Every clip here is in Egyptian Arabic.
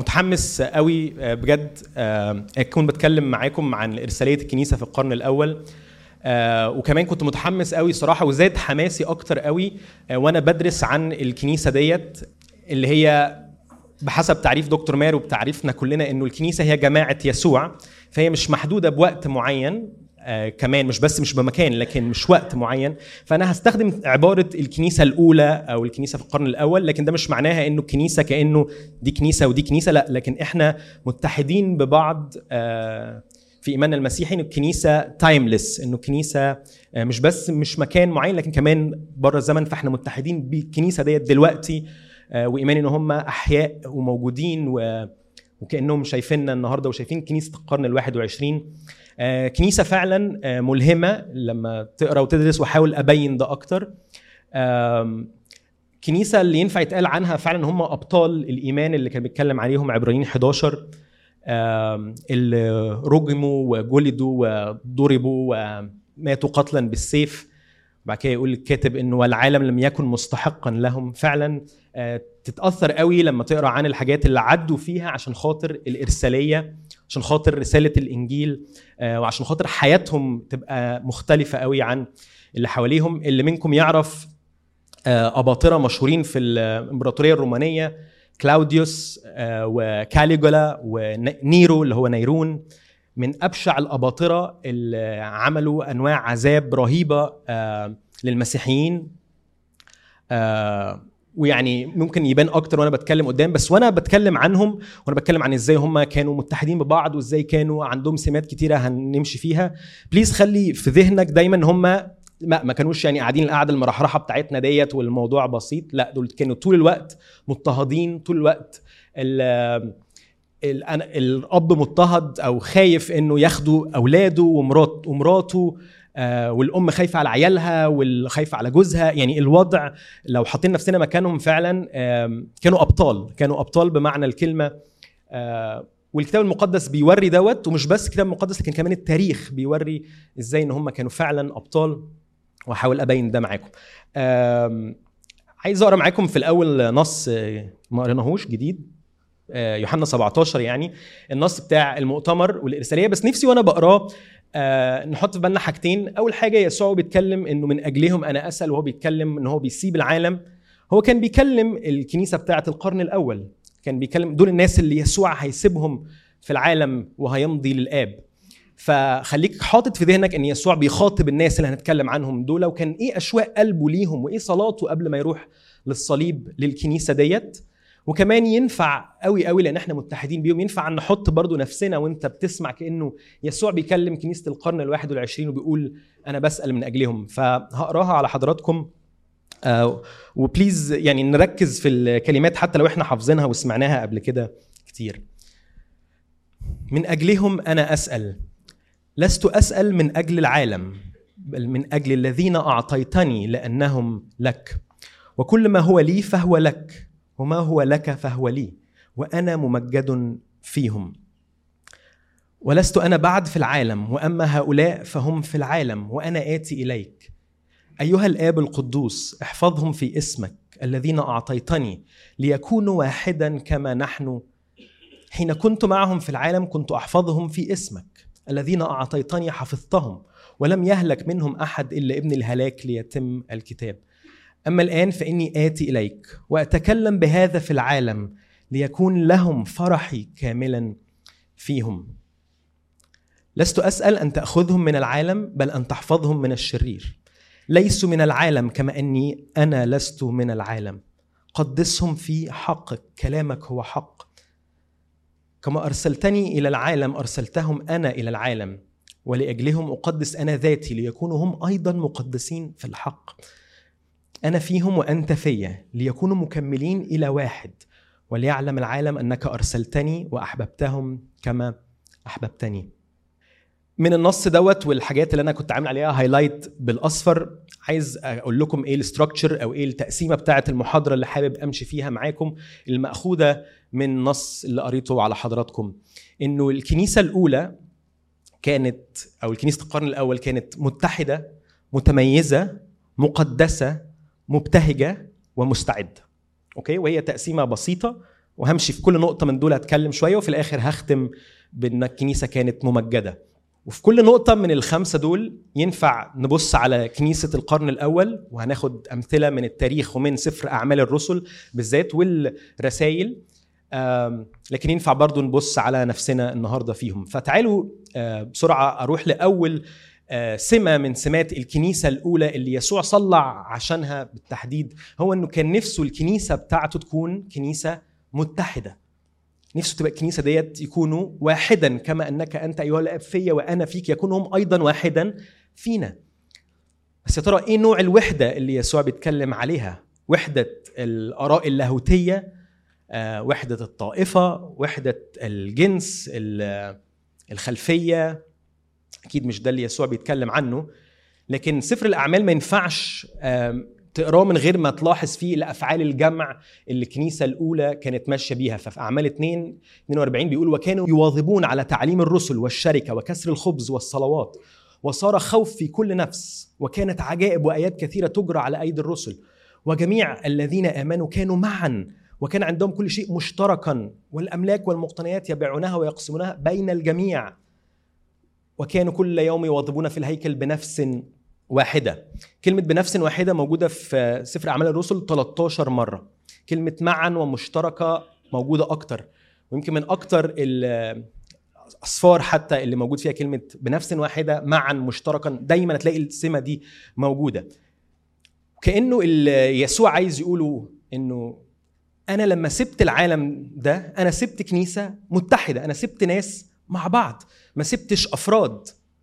متحمس قوي آه، بجد آه، اكون بتكلم معاكم عن ارساليه الكنيسه في القرن الاول آه، وكمان كنت متحمس قوي صراحه وزاد حماسي اكتر قوي آه، وانا بدرس عن الكنيسه ديت اللي هي بحسب تعريف دكتور مارو وبتعريفنا كلنا انه الكنيسه هي جماعه يسوع فهي مش محدوده بوقت معين آه كمان مش بس مش بمكان لكن مش وقت معين فانا هستخدم عباره الكنيسه الاولى او الكنيسه في القرن الاول لكن ده مش معناها انه الكنيسه كانه دي كنيسه ودي كنيسه لا لكن احنا متحدين ببعض آه في ايماننا المسيحي ان الكنيسه تايمليس انه الكنيسه آه مش بس مش مكان معين لكن كمان بره الزمن فاحنا متحدين بالكنيسه ديت دلوقتي آه وايماني ان هم احياء وموجودين و وكانهم شايفيننا النهارده وشايفين كنيسه القرن الواحد وعشرين آه كنيسه فعلا آه ملهمه لما تقرا وتدرس واحاول ابين ده اكتر كنيسه اللي ينفع يتقال عنها فعلا هم ابطال الايمان اللي كان بيتكلم عليهم عبرانيين 11 اللي رجموا وجلدوا وضربوا وماتوا قتلا بالسيف بعد كده يقول الكاتب انه والعالم لم يكن مستحقا لهم فعلا تتاثر قوي لما تقرا عن الحاجات اللي عدوا فيها عشان خاطر الارساليه عشان خاطر رساله الانجيل وعشان خاطر حياتهم تبقى مختلفه قوي عن اللي حواليهم اللي منكم يعرف اباطره مشهورين في الامبراطوريه الرومانيه كلاوديوس وكاليجولا ونيرو اللي هو نيرون من ابشع الاباطره اللي عملوا انواع عذاب رهيبه للمسيحيين ويعني ممكن يبان اكتر وانا بتكلم قدام بس وانا بتكلم عنهم وانا بتكلم عن ازاي هم كانوا متحدين ببعض وازاي كانوا عندهم سمات كتيره هنمشي فيها بليز خلي في ذهنك دايما ان هم ما ما كانوش يعني قاعدين القعده المرحرحه بتاعتنا ديت والموضوع بسيط لا دول كانوا طول الوقت مضطهدين طول الوقت ال الاب مضطهد او خايف انه ياخدوا اولاده ومرات ومراته آه والام خايفه على عيالها والخايفه على جوزها يعني الوضع لو حاطين نفسنا مكانهم فعلا آه كانوا ابطال كانوا ابطال بمعنى الكلمه آه والكتاب المقدس بيوري دوت ومش بس الكتاب المقدس لكن كمان التاريخ بيوري ازاي ان هم كانوا فعلا ابطال واحاول ابين ده معاكم عايز اقرا معاكم في الاول نص ما قريناهوش جديد يوحنا 17 يعني النص بتاع المؤتمر والارساليه بس نفسي وانا بقراه آه نحط في بالنا حاجتين اول حاجه يسوع بيتكلم انه من اجلهم انا اسال وهو بيتكلم ان هو بيسيب العالم هو كان بيكلم الكنيسه بتاعه القرن الاول كان بيكلم دول الناس اللي يسوع هيسيبهم في العالم وهيمضي للاب فخليك حاطط في ذهنك ان يسوع بيخاطب الناس اللي هنتكلم عنهم دول وكان ايه اشواق قلبه ليهم وايه صلاته قبل ما يروح للصليب للكنيسه ديت وكمان ينفع قوي قوي لان احنا متحدين بيهم ينفع نحط برضو نفسنا وانت بتسمع كانه يسوع بيكلم كنيسه القرن الواحد والعشرين وبيقول انا بسال من اجلهم فهقراها على حضراتكم آه وبليز يعني نركز في الكلمات حتى لو احنا حافظينها وسمعناها قبل كده كتير من اجلهم انا اسال لست اسال من اجل العالم بل من اجل الذين اعطيتني لانهم لك وكل ما هو لي فهو لك وما هو لك فهو لي وانا ممجد فيهم ولست انا بعد في العالم واما هؤلاء فهم في العالم وانا اتي اليك ايها الاب القدوس احفظهم في اسمك الذين اعطيتني ليكونوا واحدا كما نحن حين كنت معهم في العالم كنت احفظهم في اسمك الذين اعطيتني حفظتهم ولم يهلك منهم احد الا ابن الهلاك ليتم الكتاب اما الان فاني اتي اليك واتكلم بهذا في العالم ليكون لهم فرحي كاملا فيهم لست اسال ان تاخذهم من العالم بل ان تحفظهم من الشرير ليسوا من العالم كما اني انا لست من العالم قدسهم في حقك كلامك هو حق كما ارسلتني الى العالم ارسلتهم انا الى العالم ولاجلهم اقدس انا ذاتي ليكونوا هم ايضا مقدسين في الحق انا فيهم وانت فيا ليكونوا مكملين الى واحد وليعلم العالم انك ارسلتني واحببتهم كما احببتني من النص دوت والحاجات اللي انا كنت عامل عليها هايلايت بالاصفر عايز اقول لكم ايه الاستراكشر او ايه التقسيمه بتاعه المحاضره اللي حابب امشي فيها معاكم الماخوذه من النص اللي قريته على حضراتكم انه الكنيسه الاولى كانت او الكنيسه القرن الاول كانت متحده متميزه مقدسه مبتهجه ومستعده اوكي وهي تقسيمه بسيطه وهمشي في كل نقطه من دول هتكلم شويه وفي الاخر هختم بان الكنيسه كانت ممجده وفي كل نقطة من الخمسة دول ينفع نبص على كنيسة القرن الأول وهناخد أمثلة من التاريخ ومن سفر أعمال الرسل بالذات والرسائل لكن ينفع برضو نبص على نفسنا النهاردة فيهم فتعالوا بسرعة أروح لأول سمة من سمات الكنيسة الأولى اللي يسوع صلى عشانها بالتحديد هو أنه كان نفسه الكنيسة بتاعته تكون كنيسة متحدة نفسه تبقى الكنيسة ديت يكونوا واحدا كما أنك أنت أيها الأب فيا وأنا فيك يكون هم أيضا واحدا فينا بس يا ترى إيه نوع الوحدة اللي يسوع بيتكلم عليها وحدة الآراء اللاهوتية وحدة الطائفة وحدة الجنس الخلفية أكيد مش ده اللي يسوع بيتكلم عنه لكن سفر الأعمال ما ينفعش تقراه من غير ما تلاحظ فيه الافعال الجمع اللي الكنيسه الاولى كانت ماشيه بيها ففي اعمال 2 42 بيقول وكانوا يواظبون على تعليم الرسل والشركه وكسر الخبز والصلوات وصار خوف في كل نفس وكانت عجائب وايات كثيره تجرى على ايدي الرسل وجميع الذين امنوا كانوا معا وكان عندهم كل شيء مشتركا والاملاك والمقتنيات يبيعونها ويقسمونها بين الجميع وكانوا كل يوم يواظبون في الهيكل بنفس واحدة كلمة بنفس واحدة موجودة في سفر أعمال الرسل 13 مرة كلمة معا ومشتركة موجودة أكتر ويمكن من أكتر الأصفار حتى اللي موجود فيها كلمة بنفس واحدة معا مشتركا دايما هتلاقي السمة دي موجودة كأنه اللي يسوع عايز يقوله إنه أنا لما سبت العالم ده أنا سبت كنيسة متحدة أنا سبت ناس مع بعض ما سبتش أفراد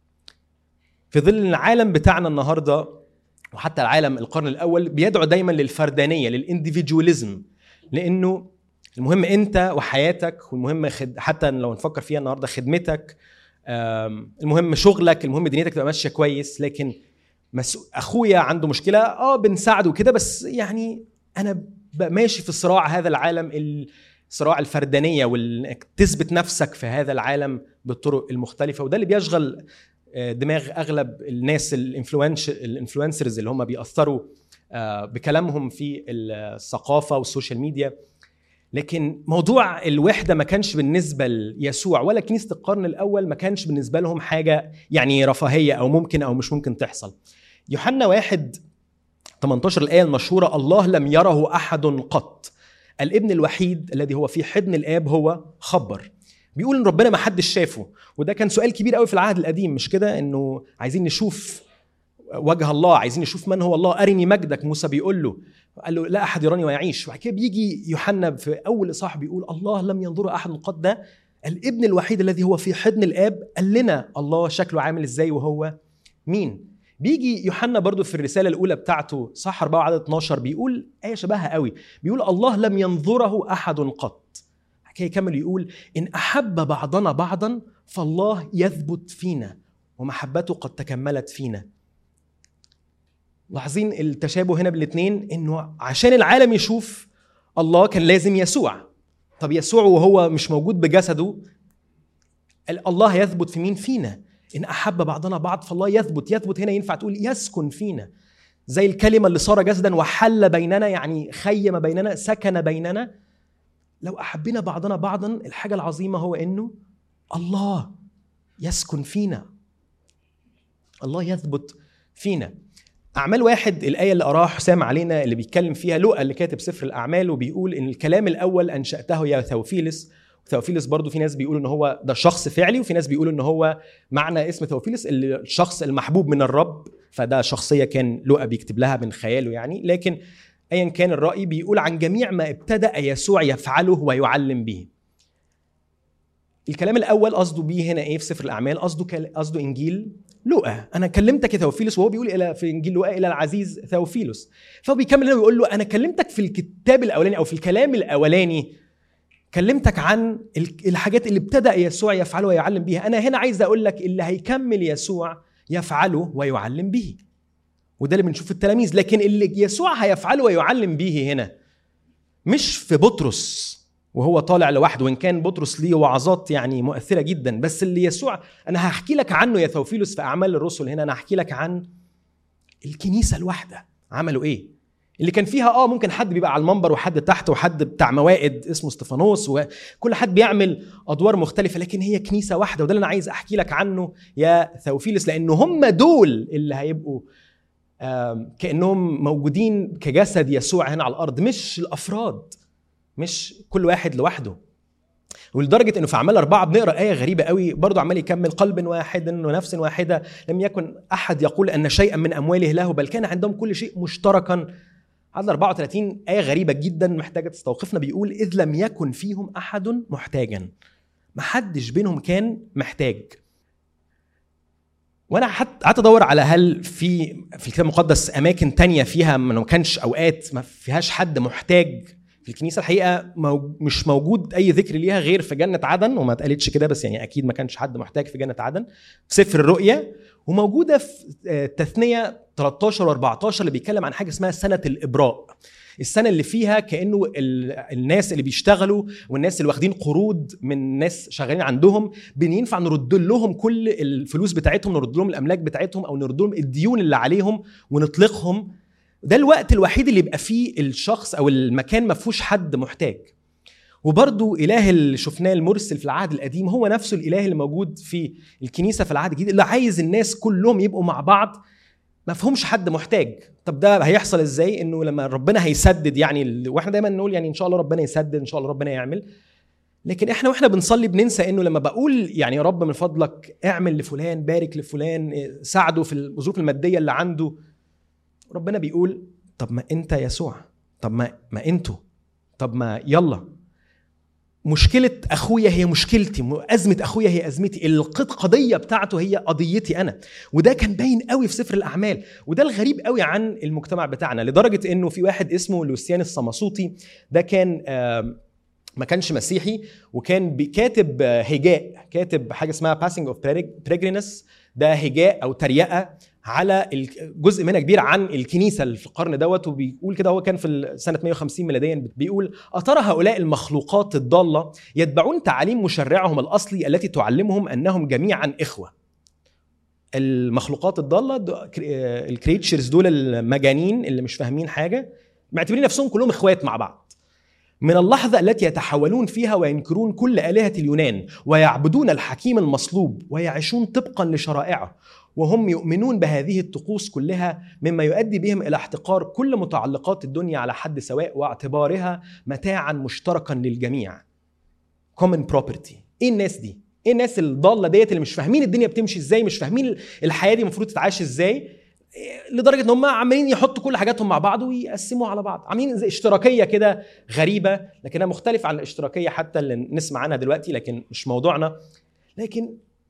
في ظل العالم بتاعنا النهارده وحتى العالم القرن الاول بيدعو دايما للفردانيه للانديفيدواليزم لانه المهم انت وحياتك والمهم خد حتى لو نفكر فيها النهارده خدمتك المهم شغلك المهم دنيتك تبقى ماشيه كويس لكن اخويا عنده مشكله اه بنساعده كده بس يعني انا ماشي في صراع هذا العالم صراع الفردانيه وانك تثبت نفسك في هذا العالم بالطرق المختلفه وده اللي بيشغل دماغ اغلب الناس الانفلونسرز اللي هم بيأثروا بكلامهم في الثقافه والسوشيال ميديا لكن موضوع الوحده ما كانش بالنسبه ليسوع ولا كنيسه القرن الاول ما كانش بالنسبه لهم حاجه يعني رفاهيه او ممكن او مش ممكن تحصل يوحنا واحد 18 الايه المشهوره الله لم يره احد قط الابن الوحيد الذي هو في حضن الاب هو خبر بيقول ان ربنا ما حدش شافه وده كان سؤال كبير قوي في العهد القديم مش كده انه عايزين نشوف وجه الله عايزين نشوف من هو الله ارني مجدك موسى بيقول له قال له لا احد يراني ويعيش وبعد كده بيجي يوحنا في اول اصحاح بيقول الله لم ينظر احد قد ده الابن الوحيد الذي هو في حضن الاب قال لنا الله شكله عامل ازاي وهو مين بيجي يوحنا برضو في الرساله الاولى بتاعته صح 4 عدد 12 بيقول ايه شبهها قوي بيقول الله لم ينظره احد قط كي يكمل يقول إن أحب بعضنا بعضا فالله يثبت فينا ومحبته قد تكملت فينا لاحظين التشابه هنا بالاثنين انه عشان العالم يشوف الله كان لازم يسوع طب يسوع وهو مش موجود بجسده الله يثبت في مين فينا ان احب بعضنا بعض فالله يثبت يثبت هنا ينفع تقول يسكن فينا زي الكلمه اللي صار جسدا وحل بيننا يعني خيم بيننا سكن بيننا لو احبنا بعضنا بعضا الحاجه العظيمه هو انه الله يسكن فينا الله يثبت فينا أعمال واحد الآية اللي قراها حسام علينا اللي بيتكلم فيها لوقا اللي كاتب سفر الأعمال وبيقول إن الكلام الأول أنشأته يا ثوفيلس ثوفيلس برضو في ناس بيقولوا إن هو ده شخص فعلي وفي ناس بيقولوا إن هو معنى اسم ثوفيلس الشخص المحبوب من الرب فده شخصية كان لوقا بيكتب لها من خياله يعني لكن ايا كان الراي بيقول عن جميع ما ابتدا يسوع يفعله ويعلم به الكلام الاول قصده بيه هنا ايه في سفر الاعمال قصده قصده انجيل لوقا انا كلمتك يا ثوفيلوس وهو بيقول الى في انجيل لوقا الى العزيز ثوفيلوس فهو بيكمل هنا ويقول له انا كلمتك في الكتاب الاولاني او في الكلام الاولاني كلمتك عن الحاجات اللي ابتدا يسوع يفعله ويعلم بيها انا هنا عايز اقول لك اللي هيكمل يسوع يفعله ويعلم به وده اللي بنشوف التلاميذ لكن اللي يسوع هيفعله ويعلم به هنا مش في بطرس وهو طالع لوحده وان كان بطرس ليه وعظات يعني مؤثره جدا بس اللي يسوع انا هحكي لك عنه يا ثوفيلوس في اعمال الرسل هنا انا هحكي لك عن الكنيسه الواحده عملوا ايه اللي كان فيها اه ممكن حد بيبقى على المنبر وحد تحت وحد بتاع موائد اسمه استفانوس وكل حد بيعمل ادوار مختلفه لكن هي كنيسه واحده وده اللي انا عايز احكي لك عنه يا ثوفيلس لان هم دول اللي هيبقوا كانهم موجودين كجسد يسوع هنا على الارض مش الافراد مش كل واحد لوحده ولدرجه انه في اعمال اربعه بنقرا ايه غريبه قوي برضه عمال يكمل قلب واحد ونفس واحده لم يكن احد يقول ان شيئا من امواله له بل كان عندهم كل شيء مشتركا عدد 34 آية غريبة جدا محتاجة تستوقفنا بيقول إذ لم يكن فيهم أحد محتاجا ما حدش بينهم كان محتاج وانا قعدت ادور على هل في في الكتاب المقدس اماكن تانية فيها ما كانش اوقات ما فيهاش حد محتاج في الكنيسه الحقيقه مش موجود اي ذكر ليها غير في جنه عدن وما اتقالتش كده بس يعني اكيد ما كانش حد محتاج في جنه عدن في سفر الرؤيا وموجوده في آه، تثنيه 13 و14 اللي بيتكلم عن حاجه اسمها سنه الابراء السنه اللي فيها كانه الناس اللي بيشتغلوا والناس اللي واخدين قروض من ناس شغالين عندهم بينفع نرد لهم كل الفلوس بتاعتهم نرد لهم الاملاك بتاعتهم او نرد لهم الديون اللي عليهم ونطلقهم ده الوقت الوحيد اللي يبقى فيه الشخص او المكان ما فيهوش حد محتاج وبرضو اله اللي شفناه المرسل في العهد القديم هو نفسه الاله اللي موجود في الكنيسه في العهد الجديد اللي عايز الناس كلهم يبقوا مع بعض ما فيهمش حد محتاج طب ده هيحصل ازاي انه لما ربنا هيسدد يعني واحنا دايما نقول يعني ان شاء الله ربنا يسدد ان شاء الله ربنا يعمل لكن احنا واحنا بنصلي بننسى انه لما بقول يعني يا رب من فضلك اعمل لفلان بارك لفلان ساعده في الظروف الماديه اللي عنده ربنا بيقول طب ما انت يسوع طب ما ما انتوا طب ما يلا مشكلة أخويا هي مشكلتي أزمة أخويا هي أزمتي القضية بتاعته هي قضيتي أنا وده كان باين قوي في سفر الأعمال وده الغريب قوي عن المجتمع بتاعنا لدرجة أنه في واحد اسمه لوسيان الصماسوطي ده كان ما كانش مسيحي وكان كاتب هجاء كاتب حاجة اسمها باسنج اوف بريجرينس ده هجاء أو تريقة على جزء منها كبير عن الكنيسه اللي في القرن دوت وبيقول كده هو كان في سنه 150 ميلاديا بيقول اترى هؤلاء المخلوقات الضاله يتبعون تعاليم مشرعهم الاصلي التي تعلمهم انهم جميعا اخوه المخلوقات الضاله الكريتشرز دول المجانين اللي مش فاهمين حاجه معتبرين نفسهم كلهم اخوات مع بعض من اللحظة التي يتحولون فيها وينكرون كل آلهة اليونان ويعبدون الحكيم المصلوب ويعيشون طبقا لشرائعه وهم يؤمنون بهذه الطقوس كلها مما يؤدي بهم الى احتقار كل متعلقات الدنيا على حد سواء واعتبارها متاعا مشتركا للجميع common property ايه الناس دي ايه الناس الضاله ديت اللي مش فاهمين الدنيا بتمشي ازاي مش فاهمين الحياه دي المفروض تتعاش ازاي لدرجه ان هم عمالين يحطوا كل حاجاتهم مع بعض ويقسموا على بعض عاملين زي اشتراكيه كده غريبه لكنها مختلفه عن الاشتراكيه حتى اللي نسمع عنها دلوقتي لكن مش موضوعنا لكن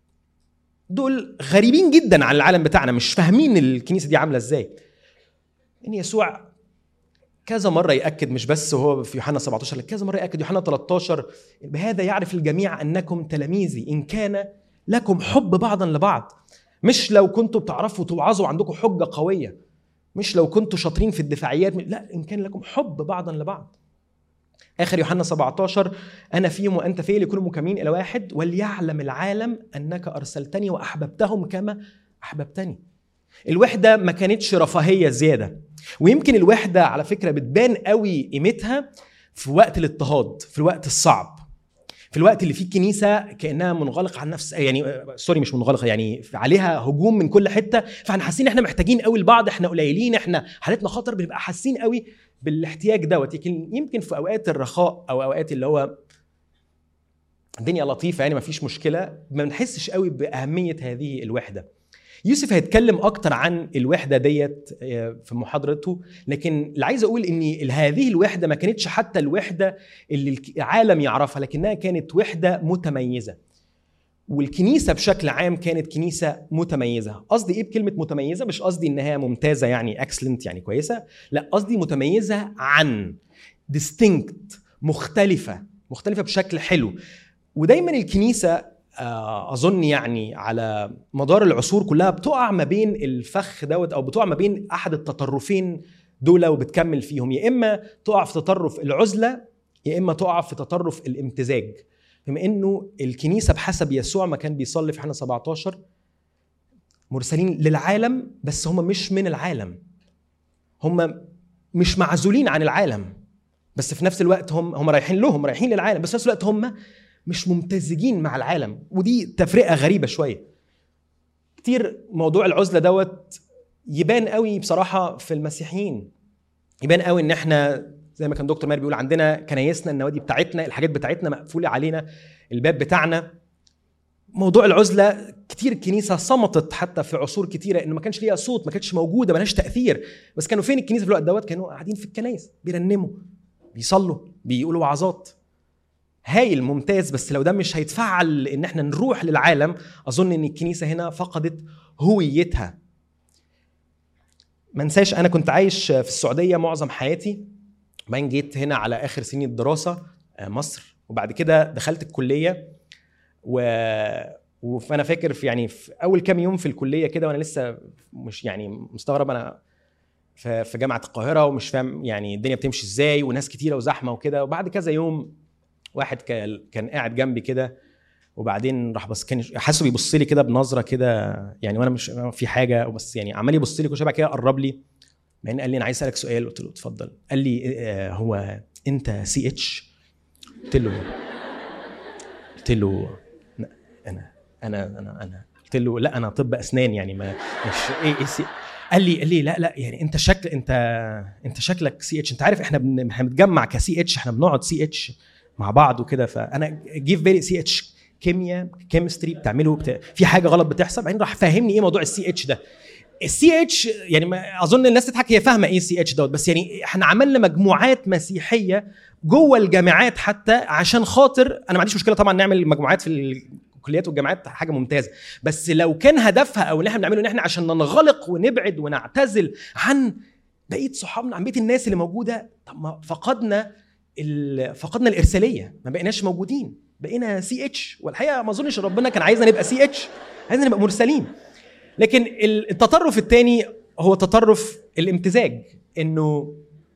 دول غريبين جدا عن العالم بتاعنا مش فاهمين الكنيسه دي عامله ازاي ان يسوع كذا مره ياكد مش بس هو في يوحنا 17 كذا مره ياكد يوحنا 13 بهذا يعرف الجميع انكم تلاميذي ان كان لكم حب بعضا لبعض مش لو كنتوا بتعرفوا توعظوا عندكم حجه قويه مش لو كنتوا شاطرين في الدفاعيات لا ان كان لكم حب بعضا لبعض اخر يوحنا 17 انا فيهم وانت فيه ليكونوا مكملين الى واحد وليعلم العالم انك ارسلتني واحببتهم كما احببتني الوحده ما كانتش رفاهيه زياده ويمكن الوحده على فكره بتبان قوي قيمتها في وقت الاضطهاد في الوقت الصعب في الوقت اللي فيه الكنيسه كانها منغلقه عن نفس يعني سوري مش منغلقه يعني عليها هجوم من كل حته فاحنا حاسين احنا محتاجين قوي لبعض احنا قليلين احنا حالتنا خطر بنبقى حاسين قوي بالاحتياج دوت يمكن يمكن في اوقات الرخاء او اوقات اللي هو الدنيا لطيفه يعني ما فيش مشكله ما بنحسش قوي باهميه هذه الوحده يوسف هيتكلم اكتر عن الوحده ديت آه، في محاضرته لكن اللي عايز اقول ان هذه الوحده ما كانتش حتى الوحده اللي العالم يعرفها لكنها كانت وحده متميزه والكنيسه بشكل عام كانت كنيسه متميزه قصدي ايه بكلمه متميزه مش قصدي انها ممتازه يعني اكسلنت يعني كويسه لا قصدي متميزه عن ديستنكت مختلفه مختلفه بشكل حلو ودايما الكنيسه آه، اظن يعني على مدار العصور كلها بتقع ما بين الفخ دوت او بتقع ما بين احد التطرفين دول وبتكمل فيهم يا اما تقع في تطرف العزله يا اما تقع في تطرف الامتزاج بما انه الكنيسه بحسب يسوع ما كان بيصلي في حنا 17 مرسلين للعالم بس هم مش من العالم هم مش معزولين عن العالم بس في نفس الوقت هم هم رايحين لهم رايحين للعالم بس في نفس الوقت هم مش ممتزجين مع العالم ودي تفرقه غريبه شويه كتير موضوع العزله دوت يبان قوي بصراحه في المسيحيين يبان قوي ان احنا زي ما كان دكتور ماهر بيقول عندنا كنايسنا النوادي بتاعتنا الحاجات بتاعتنا مقفوله علينا الباب بتاعنا موضوع العزله كتير الكنيسه صمتت حتى في عصور كتيره انه ما كانش ليها صوت ما كانتش موجوده ما لهاش تاثير بس كانوا فين الكنيسه في الوقت دوت كانوا قاعدين في الكنايس بيرنموا بيصلوا بيقولوا وعظات هايل ممتاز بس لو ده مش هيتفعل ان احنا نروح للعالم اظن ان الكنيسه هنا فقدت هويتها ما انساش انا كنت عايش في السعوديه معظم حياتي بعدين جيت هنا على اخر سنين الدراسه آه، مصر وبعد كده دخلت الكليه و فانا فاكر في يعني في اول كام يوم في الكليه كده وانا لسه مش يعني مستغرب انا في جامعه القاهره ومش فاهم يعني الدنيا بتمشي ازاي وناس كتيره وزحمه وكده وبعد كذا يوم واحد كان قاعد جنبي كده وبعدين راح بس كان حاسه بيبص لي كده بنظره كده يعني وانا مش في حاجه بس يعني عمال يبص لي كل شويه كده قرب لي بعدين قال لي انا عايز اسالك سؤال قلت له اتفضل قال لي آه، هو انت سي اتش قلت له قلت له انا انا انا انا قلت له لا انا طب اسنان يعني ما مش ايه ايه سي قال لي قال لي لا لا يعني انت شكل انت انت شكلك سي اتش انت عارف احنا بنتجمع كسي اتش احنا بنقعد سي اتش مع بعض وكده فانا جيف بالي سي اتش كيمياء كيمستري بتعمله بتا... في حاجه غلط بتحصل بعدين راح فاهمني ايه موضوع السي اتش ده السي اتش يعني ما اظن الناس تضحك هي فاهمه ايه السي اتش دوت بس يعني احنا عملنا مجموعات مسيحيه جوه الجامعات حتى عشان خاطر انا ما عنديش مشكله طبعا نعمل مجموعات في الكليات والجامعات حاجه ممتازه بس لو كان هدفها او اللي احنا بنعمله ان احنا عشان ننغلق ونبعد ونعتزل عن بقيه صحابنا عن بقيه الناس اللي موجوده طب ما فقدنا فقدنا الارساليه ما بقيناش موجودين بقينا سي اتش والحقيقه ما اظنش ربنا كان عايزنا نبقى سي اتش عايزنا نبقى مرسلين لكن التطرف الثاني هو تطرف الامتزاج انه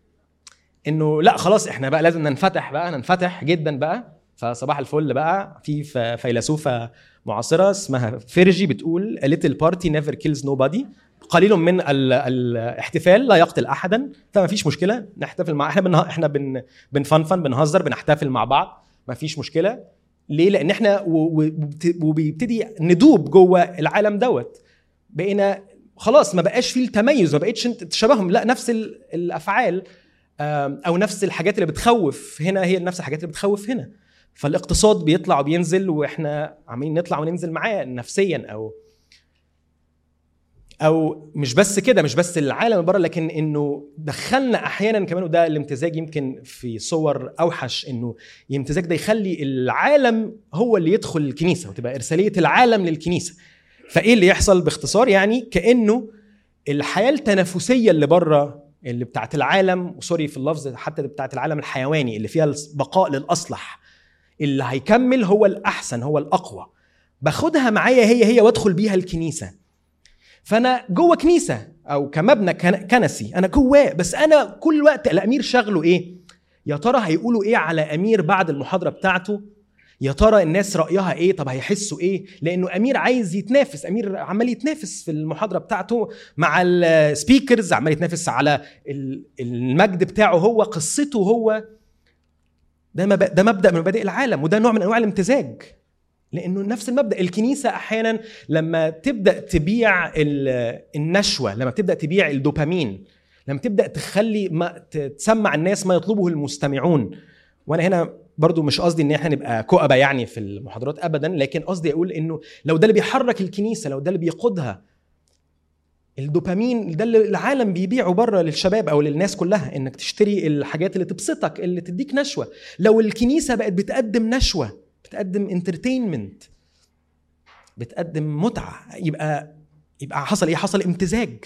انه لا خلاص احنا بقى لازم ننفتح بقى ننفتح جدا بقى فصباح الفل بقى في فيلسوفه معاصره اسمها فيرجي بتقول a little party never kills nobody قليل من الاحتفال لا يقتل احدا فما فيش مشكله نحتفل مع احنا بنه... احنا بن... بنفنفن بنهزر بنحتفل مع بعض ما فيش مشكله ليه لان احنا وبيبتدي ندوب جوه العالم دوت بقينا خلاص ما بقاش فيه التميز ما بقتش تشبههم لا نفس الافعال او نفس الحاجات اللي بتخوف هنا هي نفس الحاجات اللي بتخوف هنا فالاقتصاد بيطلع وبينزل واحنا عمالين نطلع وننزل معاه نفسيا او او مش بس كده مش بس العالم اللي بره لكن انه دخلنا احيانا كمان وده الامتزاج يمكن في صور اوحش انه الامتزاج ده يخلي العالم هو اللي يدخل الكنيسه وتبقى ارساليه العالم للكنيسه فايه اللي يحصل باختصار يعني كانه الحياه التنافسيه اللي بره اللي بتاعت العالم وسوري في اللفظ حتى بتاعت العالم الحيواني اللي فيها البقاء للاصلح اللي هيكمل هو الاحسن هو الاقوى باخدها معايا هي هي وادخل بيها الكنيسه فانا جوه كنيسه او كمبنى كنسي انا جواه بس انا كل وقت الامير شغله ايه يا ترى هيقولوا ايه على امير بعد المحاضره بتاعته يا ترى الناس رايها ايه طب هيحسوا ايه لانه امير عايز يتنافس امير عمال يتنافس في المحاضره بتاعته مع السبيكرز عمال يتنافس على المجد بتاعه هو قصته هو ده ده مبدا من مبادئ العالم وده نوع من انواع الامتزاج لانه نفس المبدا الكنيسه احيانا لما تبدا تبيع النشوه لما تبدا تبيع الدوبامين لما تبدا تخلي ما تسمع الناس ما يطلبه المستمعون وانا هنا برضو مش قصدي ان احنا نبقى كؤبه يعني في المحاضرات ابدا لكن قصدي اقول انه لو ده اللي بيحرك الكنيسه لو ده اللي بيقودها الدوبامين ده اللي العالم بيبيعه بره للشباب او للناس كلها انك تشتري الحاجات اللي تبسطك اللي تديك نشوه لو الكنيسه بقت بتقدم نشوه بتقدم انترتينمنت بتقدم متعه يبقى يبقى حصل ايه حصل امتزاج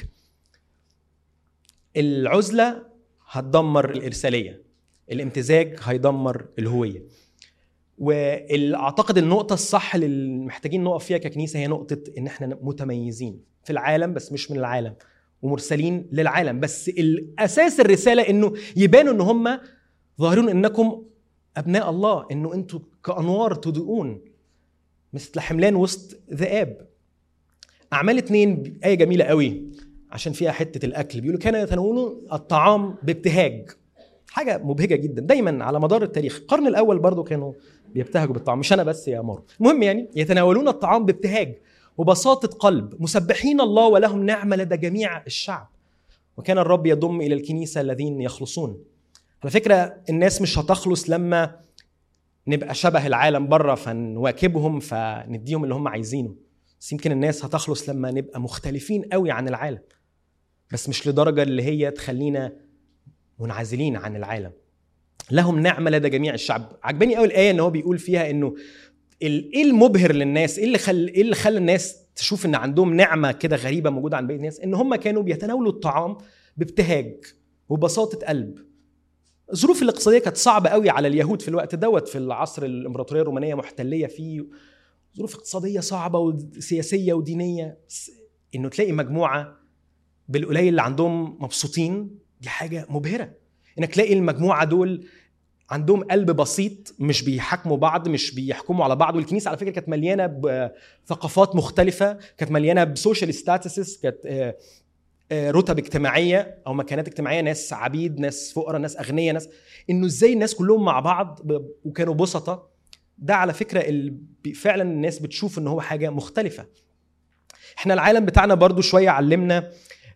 العزله هتدمر الارساليه الامتزاج هيدمر الهويه واعتقد النقطة الصح اللي محتاجين نقف فيها ككنيسة هي نقطة إن إحنا متميزين في العالم بس مش من العالم ومرسلين للعالم بس الأساس الرسالة إنه يبانوا إن هم ظاهرون إنكم أبناء الله إنه أنتوا كأنوار تضيئون مثل حملان وسط ذئاب أعمال اتنين آية جميلة قوي عشان فيها حته الاكل بيقولوا كانوا يتناولون الطعام بابتهاج حاجه مبهجه جدا دايما على مدار التاريخ القرن الاول برضو كانوا بيبتهجوا بالطعام مش انا بس يا مارو المهم يعني يتناولون الطعام بابتهاج وبساطه قلب مسبحين الله ولهم نعمه لدى جميع الشعب وكان الرب يضم الى الكنيسه الذين يخلصون على فكره الناس مش هتخلص لما نبقى شبه العالم بره فنواكبهم فنديهم اللي هم عايزينه بس يمكن الناس هتخلص لما نبقى مختلفين قوي عن العالم بس مش لدرجه اللي هي تخلينا منعزلين عن العالم لهم نعمه لدى جميع الشعب عجباني قوي الايه ان هو بيقول فيها انه ايه المبهر للناس ايه اللي خل ايه اللي خلى الناس تشوف ان عندهم نعمه كده غريبه موجوده عن باقي الناس ان هم كانوا بيتناولوا الطعام بابتهاج وبساطه قلب الظروف الاقتصاديه كانت صعبه قوي على اليهود في الوقت دوت في العصر الامبراطوريه الرومانيه محتليه فيه ظروف اقتصاديه صعبه وسياسيه ودينيه بس انه تلاقي مجموعه بالقليل اللي عندهم مبسوطين دي حاجه مبهره انك تلاقي المجموعه دول عندهم قلب بسيط مش بيحاكموا بعض مش بيحكموا على بعض والكنيسه على فكره كانت مليانه بثقافات مختلفه كانت مليانه بسوشيال ستاتسز كانت رتب اجتماعيه او مكانات اجتماعيه ناس عبيد ناس فقراء ناس اغنياء ناس انه ازاي الناس كلهم مع بعض وكانوا بسطة ده على فكره اللي فعلا الناس بتشوف ان هو حاجه مختلفه احنا العالم بتاعنا برضو شويه علمنا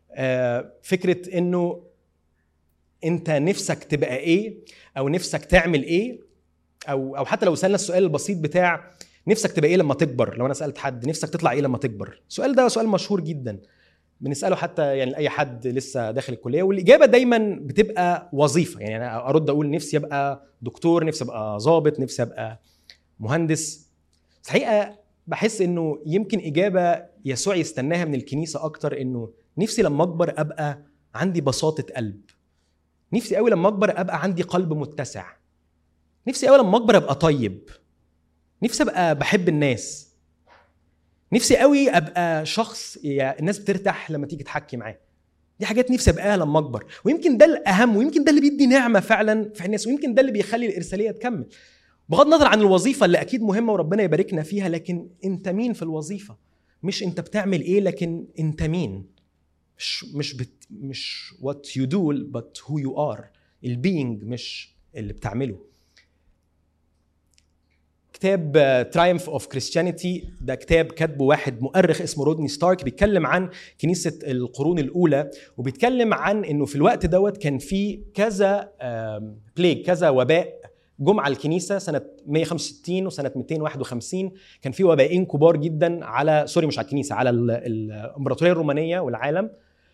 فكره انه انت نفسك تبقى ايه او نفسك تعمل ايه او او حتى لو سالنا السؤال البسيط بتاع نفسك تبقى ايه لما تكبر لو انا سالت حد نفسك تطلع ايه لما تكبر السؤال ده سؤال مشهور جدا بنساله حتى يعني لاي حد لسه داخل الكليه والاجابه دايما بتبقى وظيفه يعني انا ارد اقول نفسي ابقى دكتور نفسي ابقى ظابط نفسي ابقى مهندس الحقيقه بحس انه يمكن اجابه يسوع يستناها من الكنيسه اكتر انه نفسي لما اكبر ابقى عندي بساطه قلب نفسي قوي لما اكبر ابقى عندي قلب متسع نفسي قوي لما اكبر ابقى طيب نفسي ابقى بحب الناس نفسي قوي ابقى شخص يعني الناس بترتاح لما تيجي تحكي معاه دي حاجات نفسي ابقاها لما اكبر ويمكن ده الاهم ويمكن ده اللي بيدي نعمه فعلا في الناس ويمكن ده اللي بيخلي الارساليه تكمل بغض النظر عن الوظيفه اللي اكيد مهمه وربنا يباركنا فيها لكن انت مين في الوظيفه مش انت بتعمل ايه لكن انت مين مش مش بت مش what you do but who you are البينج مش اللي بتعمله كتاب ترايمف اوف كريستيانيتي ده كتاب كاتبه واحد مؤرخ اسمه رودني ستارك بيتكلم عن كنيسه القرون الاولى وبيتكلم عن انه في الوقت دوت كان في كذا بليج كذا وباء جم على الكنيسه سنه 165 وسنه 251 كان في وبائين كبار جدا على سوري مش على الكنيسه على الامبراطوريه الرومانيه والعالم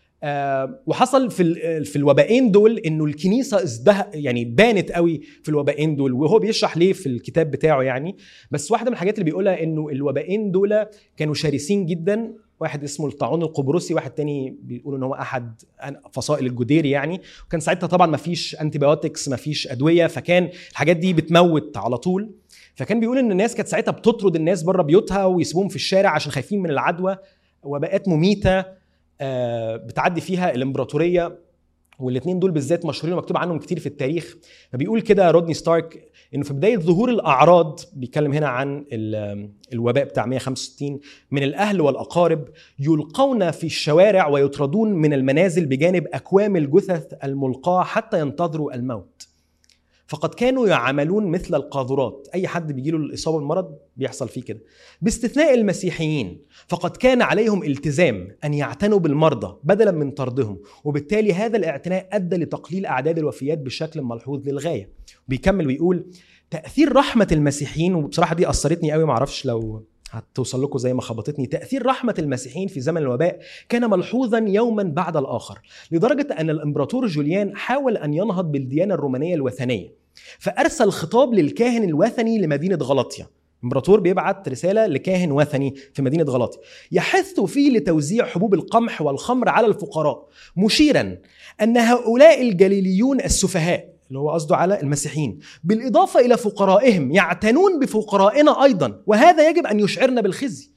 آه وحصل في في الوبائين دول انه الكنيسه ازده يعني بانت قوي في الوبائين دول وهو بيشرح ليه في الكتاب بتاعه يعني بس واحده من الحاجات اللي بيقولها انه الوبائين دول كانوا شرسين جدا واحد اسمه الطاعون القبرصي واحد تاني بيقولوا ان هو احد فصائل الجدير يعني وكان ساعتها طبعا ما فيش انتيبيوتكس ما فيش ادويه فكان الحاجات دي بتموت على طول فكان بيقول ان الناس كانت ساعتها بتطرد الناس بره بيوتها ويسيبوهم في الشارع عشان خايفين من العدوى وباءات مميته بتعدي فيها الامبراطوريه والاثنين دول بالذات مشهورين ومكتوب عنهم كتير في التاريخ فبيقول كده رودني ستارك انه في بدايه ظهور الاعراض بيتكلم هنا عن الوباء بتاع 165 من الاهل والاقارب يلقون في الشوارع ويطردون من المنازل بجانب اكوام الجثث الملقاه حتى ينتظروا الموت فقد كانوا يعملون مثل القاذورات اي حد بيجي له الاصابه بالمرض بيحصل فيه كده باستثناء المسيحيين فقد كان عليهم التزام ان يعتنوا بالمرضى بدلا من طردهم وبالتالي هذا الاعتناء ادى لتقليل اعداد الوفيات بشكل ملحوظ للغايه بيكمل ويقول تاثير رحمه المسيحيين وبصراحه دي اثرتني قوي معرفش لو هتوصل لكم زي ما خبطتني تأثير رحمة المسيحيين في زمن الوباء كان ملحوظا يوما بعد الآخر لدرجة أن الإمبراطور جوليان حاول أن ينهض بالديانة الرومانية الوثنية فأرسل خطاب للكاهن الوثني لمدينة غلطية امبراطور بيبعت رساله لكاهن وثني في مدينه غلاطي يحث فيه لتوزيع حبوب القمح والخمر على الفقراء مشيرا ان هؤلاء الجليليون السفهاء اللي هو قصده على المسيحيين بالإضافة إلى فقرائهم يعتنون بفقرائنا أيضا وهذا يجب أن يشعرنا بالخزي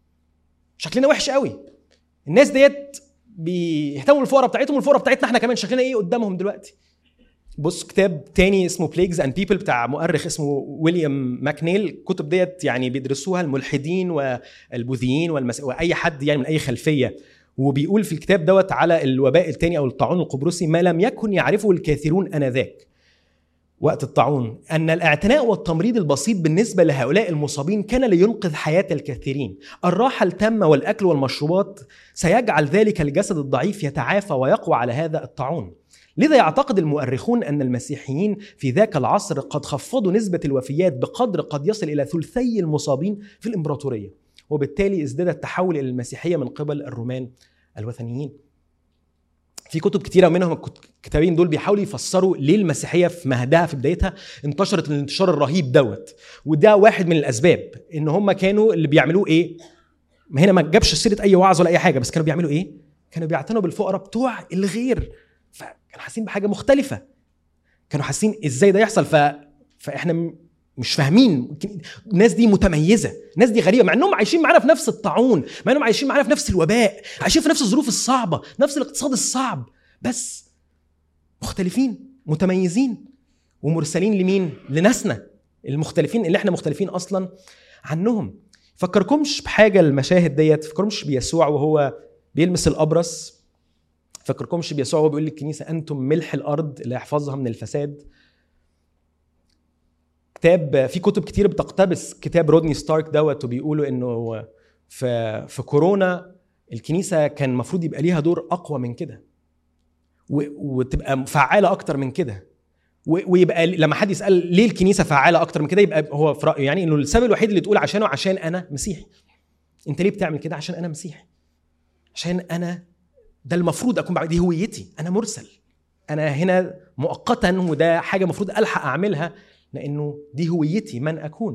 شكلنا وحش قوي الناس ديت بيهتموا بالفقراء بتاعتهم والفقراء بتاعتنا احنا كمان شكلنا ايه قدامهم دلوقتي بص كتاب تاني اسمه بليجز اند بيبل بتاع مؤرخ اسمه ويليام ماكنيل الكتب ديت يعني بيدرسوها الملحدين والبوذيين والمس... واي حد يعني من اي خلفيه وبيقول في الكتاب دوت على الوباء الثاني او الطاعون القبرصي ما لم يكن يعرفه الكثيرون انذاك وقت الطاعون ان الاعتناء والتمريض البسيط بالنسبه لهؤلاء المصابين كان لينقذ حياه الكثيرين الراحه التامه والاكل والمشروبات سيجعل ذلك الجسد الضعيف يتعافى ويقوى على هذا الطاعون لذا يعتقد المؤرخون ان المسيحيين في ذاك العصر قد خفضوا نسبه الوفيات بقدر قد يصل الى ثلثي المصابين في الامبراطوريه وبالتالي ازداد التحول الى المسيحيه من قبل الرومان الوثنيين في كتب كتيره منهم الكتابين دول بيحاولوا يفسروا ليه المسيحيه في مهدها في بدايتها انتشرت الانتشار الرهيب دوت وده واحد من الاسباب ان هم كانوا اللي بيعملوه ايه ما هنا ما جابش سيره اي وعظ ولا اي حاجه بس كانوا بيعملوا ايه كانوا بيعتنوا بالفقراء بتوع الغير فكانوا حاسين بحاجه مختلفه كانوا حاسين ازاي ده يحصل ف... فاحنا مش فاهمين الناس دي متميزه الناس دي غريبه مع انهم عايشين معانا في نفس الطاعون مع انهم عايشين معانا في نفس الوباء عايشين في نفس الظروف الصعبه نفس الاقتصاد الصعب بس مختلفين متميزين ومرسلين لمين لناسنا المختلفين اللي احنا مختلفين اصلا عنهم فكركمش بحاجه المشاهد ديت فكركمش بيسوع وهو بيلمس الابرص فكركمش بيسوع وهو بيقول للكنيسه انتم ملح الارض اللي يحفظها من الفساد كتاب في كتب كتير بتقتبس كتاب رودني ستارك دوت وبيقولوا انه في في كورونا الكنيسه كان المفروض يبقى ليها دور اقوى من كده وتبقى فعاله اكتر من كده ويبقى لما حد يسال ليه الكنيسه فعاله اكتر من كده يبقى هو في رايه يعني انه السبب الوحيد اللي تقول عشانه عشان انا مسيحي انت ليه بتعمل كده عشان انا مسيحي عشان انا ده المفروض اكون بعمل دي هويتي انا مرسل انا هنا مؤقتا وده حاجه المفروض الحق اعملها لانه دي هويتي من اكون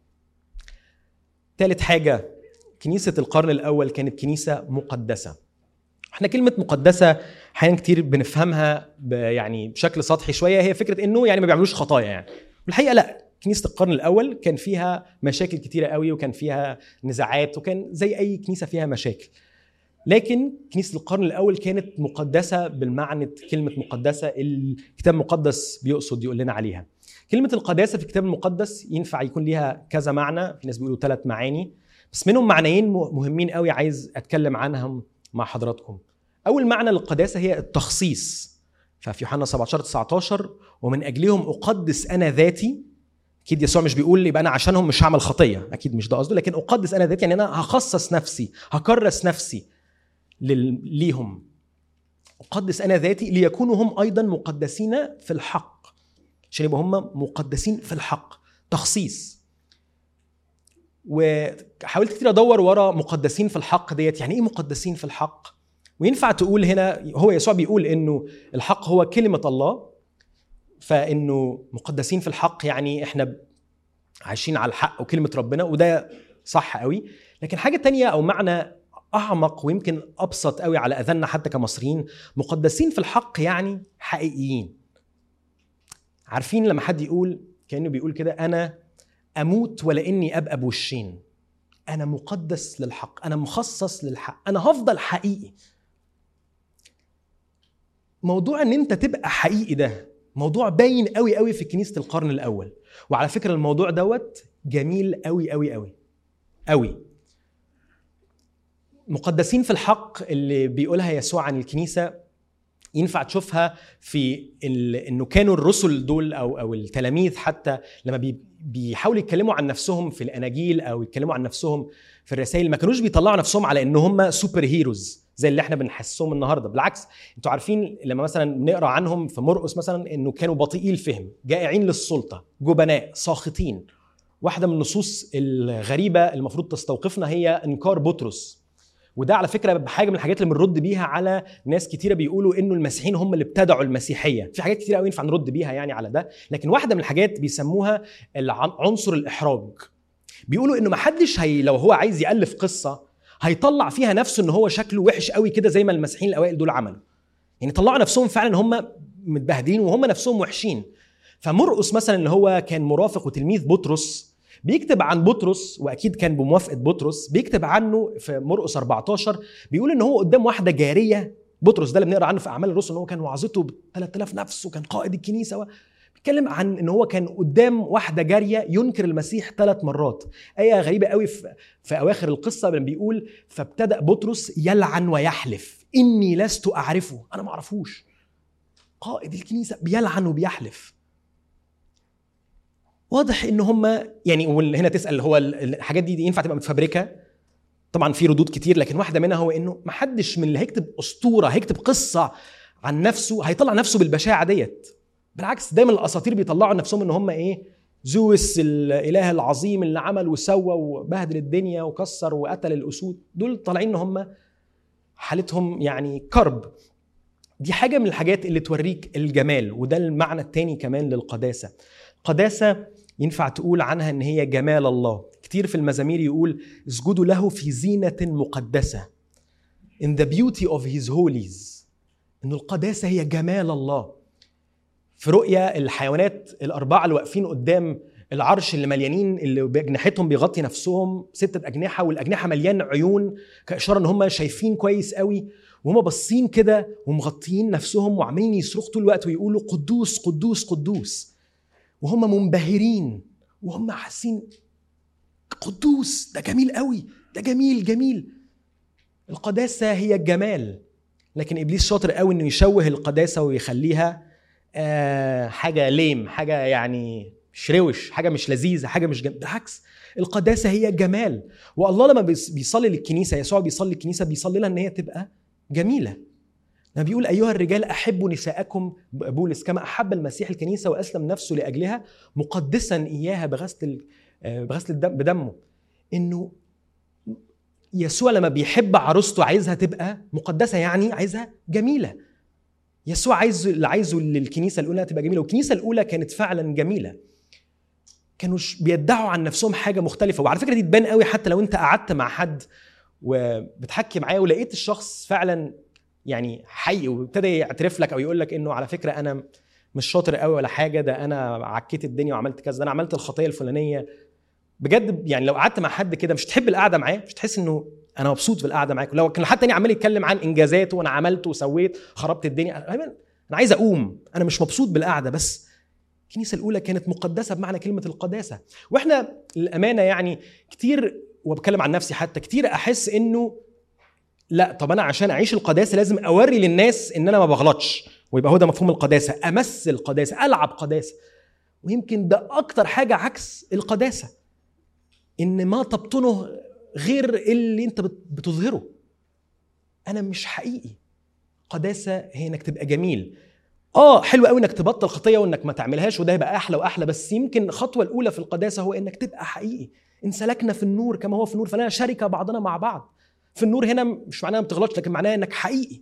ثالث حاجه كنيسه القرن الاول كانت كنيسه مقدسه احنا كلمه مقدسه احيانا كتير بنفهمها يعني بشكل سطحي شويه هي فكره انه يعني ما بيعملوش خطايا يعني الحقيقه لا كنيسه القرن الاول كان فيها مشاكل كتيره قوي وكان فيها نزاعات وكان زي اي كنيسه فيها مشاكل لكن كنيسه القرن الاول كانت مقدسه بالمعنى كلمه مقدسه الكتاب المقدس بيقصد يقول لنا عليها كلمة القداسة في الكتاب المقدس ينفع يكون ليها كذا معنى في ناس بيقولوا ثلاث معاني بس منهم معنيين مهمين قوي عايز اتكلم عنهم مع حضراتكم اول معنى للقداسة هي التخصيص ففي يوحنا 17 19 ومن اجلهم اقدس انا ذاتي اكيد يسوع مش بيقول يبقى انا عشانهم مش هعمل خطيه اكيد مش ده قصده لكن اقدس انا ذاتي يعني انا هخصص نفسي هكرس نفسي ليهم اقدس انا ذاتي ليكونوا هم ايضا مقدسين في الحق عشان يبقوا هم مقدسين في الحق تخصيص وحاولت كتير ادور ورا مقدسين في الحق ديت يعني ايه مقدسين في الحق وينفع تقول هنا هو يسوع بيقول انه الحق هو كلمه الله فانه مقدسين في الحق يعني احنا عايشين على الحق وكلمه ربنا وده صح قوي لكن حاجه تانية او معنى اعمق ويمكن ابسط قوي على اذاننا حتى كمصريين مقدسين في الحق يعني حقيقيين عارفين لما حد يقول كانه بيقول كده انا اموت ولا اني ابقى بوشين انا مقدس للحق انا مخصص للحق انا هفضل حقيقي موضوع ان انت تبقى حقيقي ده موضوع باين قوي قوي في كنيسه القرن الاول وعلى فكره الموضوع دوت جميل قوي قوي قوي قوي مقدسين في الحق اللي بيقولها يسوع عن الكنيسه ينفع تشوفها في انه كانوا الرسل دول او او التلاميذ حتى لما بيحاولوا يتكلموا عن نفسهم في الاناجيل او يتكلموا عن نفسهم في الرسائل ما كانوش بيطلعوا نفسهم على ان هم سوبر هيروز زي اللي احنا بنحسهم النهارده بالعكس انتوا عارفين لما مثلا بنقرا عنهم في مرقس مثلا انه كانوا بطيئي الفهم جائعين للسلطه جبناء ساخطين واحده من النصوص الغريبه المفروض تستوقفنا هي انكار بطرس وده على فكره حاجه من الحاجات اللي بنرد بيها على ناس كتيره بيقولوا انه المسيحيين هم اللي ابتدعوا المسيحيه في حاجات كتيره قوي ينفع نرد بيها يعني على ده لكن واحده من الحاجات بيسموها عنصر الاحراج بيقولوا انه ما حدش هي لو هو عايز يالف قصه هيطلع فيها نفسه ان هو شكله وحش قوي كده زي ما المسيحيين الاوائل دول عملوا يعني طلعوا نفسهم فعلا هم متبهدلين وهم نفسهم وحشين فمرقس مثلا اللي هو كان مرافق وتلميذ بطرس بيكتب عن بطرس واكيد كان بموافقه بطرس بيكتب عنه في مرقس 14 بيقول ان هو قدام واحده جاريه بطرس ده اللي بنقرا عنه في اعمال الرسل ان هو كان وعظته ب 3000 نفس وكان قائد الكنيسه و... بيتكلم عن ان هو كان قدام واحده جاريه ينكر المسيح ثلاث مرات ايه غريبه قوي في, في اواخر القصه لما بيقول فابتدا بطرس يلعن ويحلف اني لست اعرفه انا ما اعرفوش قائد الكنيسه بيلعن وبيحلف واضح ان هم يعني هنا تسال هو الحاجات دي, دي ينفع تبقى متفبركه طبعا في ردود كتير لكن واحده منها هو انه ما حدش من اللي هيكتب اسطوره هيكتب قصه عن نفسه هيطلع نفسه بالبشاعه ديت بالعكس دايما الاساطير بيطلعوا نفسهم ان هم ايه زوس الاله العظيم اللي عمل وسوى وبهدل الدنيا وكسر وقتل الاسود دول طالعين ان هم حالتهم يعني كرب دي حاجه من الحاجات اللي توريك الجمال وده المعنى التاني كمان للقداسه قداسه ينفع تقول عنها ان هي جمال الله كتير في المزامير يقول اسجدوا له في زينه مقدسه in the beauty of his holies ان القداسه هي جمال الله في رؤيا الحيوانات الاربعه اللي واقفين قدام العرش اللي مليانين اللي باجنحتهم بيغطي نفسهم ستة أجنحة والأجنحة مليان عيون كإشارة إن هم شايفين كويس قوي وهم باصين كده ومغطيين نفسهم وعمالين يصرخوا طول الوقت ويقولوا قدوس قدوس قدوس وهم منبهرين وهم حاسين قدوس ده جميل قوي ده جميل جميل القداسة هي الجمال لكن إبليس شاطر قوي إنه يشوه القداسة ويخليها آه حاجة ليم حاجة يعني مش روش حاجة مش لذيذة حاجة مش جميل. بالعكس القداسة هي جمال والله لما بيصلي للكنيسة يسوع بيصلي للكنيسة بيصلي لها إن هي تبقى جميلة لما بيقول أيها الرجال أحبوا نساءكم بولس كما أحب المسيح الكنيسة وأسلم نفسه لأجلها مقدسا إياها بغسل آه، بغسل الدم بدمه إنه يسوع لما بيحب عروسته عايزها تبقى مقدسة يعني عايزها جميلة يسوع عايز اللي عايزه للكنيسة الأولى تبقى جميلة والكنيسة الأولى كانت فعلا جميلة كانوا بيدعوا عن نفسهم حاجة مختلفة وعلى فكرة دي تبان قوي حتى لو أنت قعدت مع حد وبتحكي معاه ولقيت الشخص فعلا يعني حي وابتدى يعترف لك او يقول لك انه على فكره انا مش شاطر قوي ولا حاجه ده انا عكيت الدنيا وعملت كذا ده انا عملت الخطيه الفلانيه بجد يعني لو قعدت مع حد كده مش تحب القعده معاه مش تحس انه انا مبسوط بالقعده معاك لو كان حد تاني عمال يتكلم عن انجازاته وانا عملت وسويت خربت الدنيا انا عايز اقوم انا مش مبسوط بالقعده بس الكنيسه الاولى كانت مقدسه بمعنى كلمه القداسه واحنا للامانه يعني كتير وبتكلم عن نفسي حتى كتير احس انه لا طب انا عشان اعيش القداسه لازم اوري للناس ان انا ما بغلطش ويبقى هو ده مفهوم القداسه امثل قداسه العب قداسه ويمكن ده اكتر حاجه عكس القداسه ان ما تبطنه غير اللي انت بتظهره انا مش حقيقي قداسه هي انك تبقى جميل اه حلو قوي انك تبطل خطيه وانك ما تعملهاش وده يبقى احلى واحلى بس يمكن الخطوه الاولى في القداسه هو انك تبقى حقيقي ان سلكنا في النور كما هو في النور فلنا شركه بعضنا مع بعض في النور هنا مش معناها ما بتغلطش لكن معناها انك حقيقي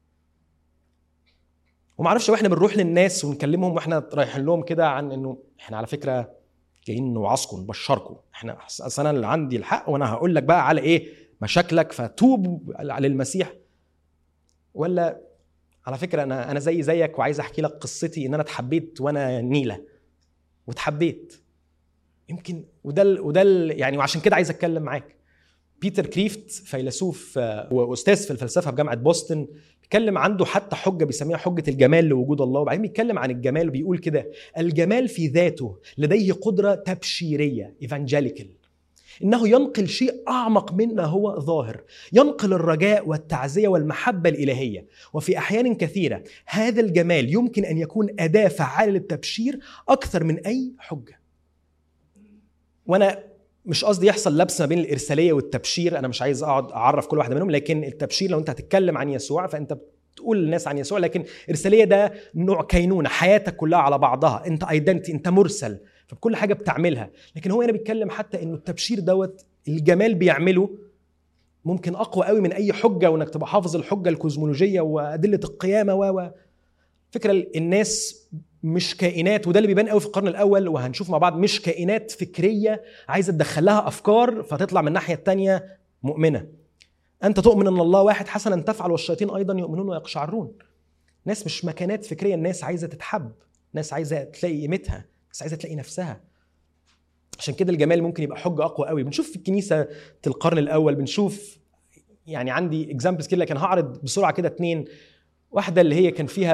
وما اعرفش واحنا بنروح للناس ونكلمهم واحنا رايحين لهم كده عن انه احنا على فكره جايين نوعظكم نبشركم احنا اصل انا اللي عندي الحق وانا هقول لك بقى على ايه مشاكلك فتوب للمسيح ولا على فكره انا انا زي زيك وعايز احكي لك قصتي ان انا اتحبيت وانا نيله واتحبيت يمكن وده وده يعني وعشان كده عايز اتكلم معاك بيتر كريفت فيلسوف آه، واستاذ في الفلسفه في جامعه بوسطن بيتكلم عنده حتى حجه بيسميها حجه الجمال لوجود الله وبعدين بيتكلم عن الجمال وبيقول كده الجمال في ذاته لديه قدره تبشيريه ايفانجيليكال انه ينقل شيء اعمق مما هو ظاهر ينقل الرجاء والتعزيه والمحبه الالهيه وفي احيان كثيره هذا الجمال يمكن ان يكون اداه فعاله للتبشير اكثر من اي حجه وانا مش قصدي يحصل لبس ما بين الارساليه والتبشير انا مش عايز اقعد اعرف كل واحده منهم لكن التبشير لو انت هتتكلم عن يسوع فانت تقول للناس عن يسوع لكن ارساليه ده نوع كينونه حياتك كلها على بعضها انت ايدنتي انت مرسل فبكل حاجه بتعملها لكن هو هنا بيتكلم حتى انه التبشير دوت الجمال بيعمله ممكن اقوى قوي من اي حجه وانك تبقى حافظ الحجه الكوزمولوجيه وادله القيامه و فكره الناس مش كائنات وده اللي بيبان قوي في القرن الاول وهنشوف مع بعض مش كائنات فكريه عايزه تدخل لها افكار فتطلع من الناحيه الثانيه مؤمنه انت تؤمن ان الله واحد حسنا تفعل والشياطين ايضا يؤمنون ويقشعرون ناس مش مكانات فكريه الناس عايزه تتحب ناس عايزه تلاقي قيمتها ناس عايزه تلاقي نفسها عشان كده الجمال ممكن يبقى حجه اقوى قوي بنشوف في الكنيسه القرن الاول بنشوف يعني عندي اكزامبلز كده لكن هعرض بسرعه كده اتنين واحده اللي هي كان فيها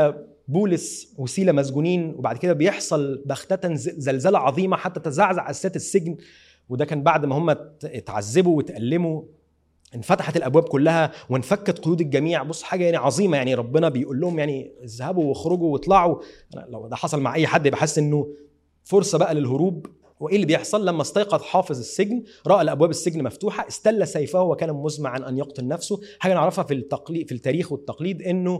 بولس وسيله مسجونين وبعد كده بيحصل بغته زلزله عظيمه حتى تزعزع اساسات السجن وده كان بعد ما هم اتعذبوا وتألموا انفتحت الابواب كلها وانفكت قيود الجميع بص حاجه يعني عظيمه يعني ربنا بيقول لهم يعني اذهبوا واخرجوا واطلعوا لو ده حصل مع اي حد يبقى حاسس انه فرصه بقى للهروب وايه اللي بيحصل لما استيقظ حافظ السجن راى الابواب السجن مفتوحه استل سيفه وكان مزمعا ان يقتل نفسه حاجه نعرفها في التقليد في التاريخ والتقليد انه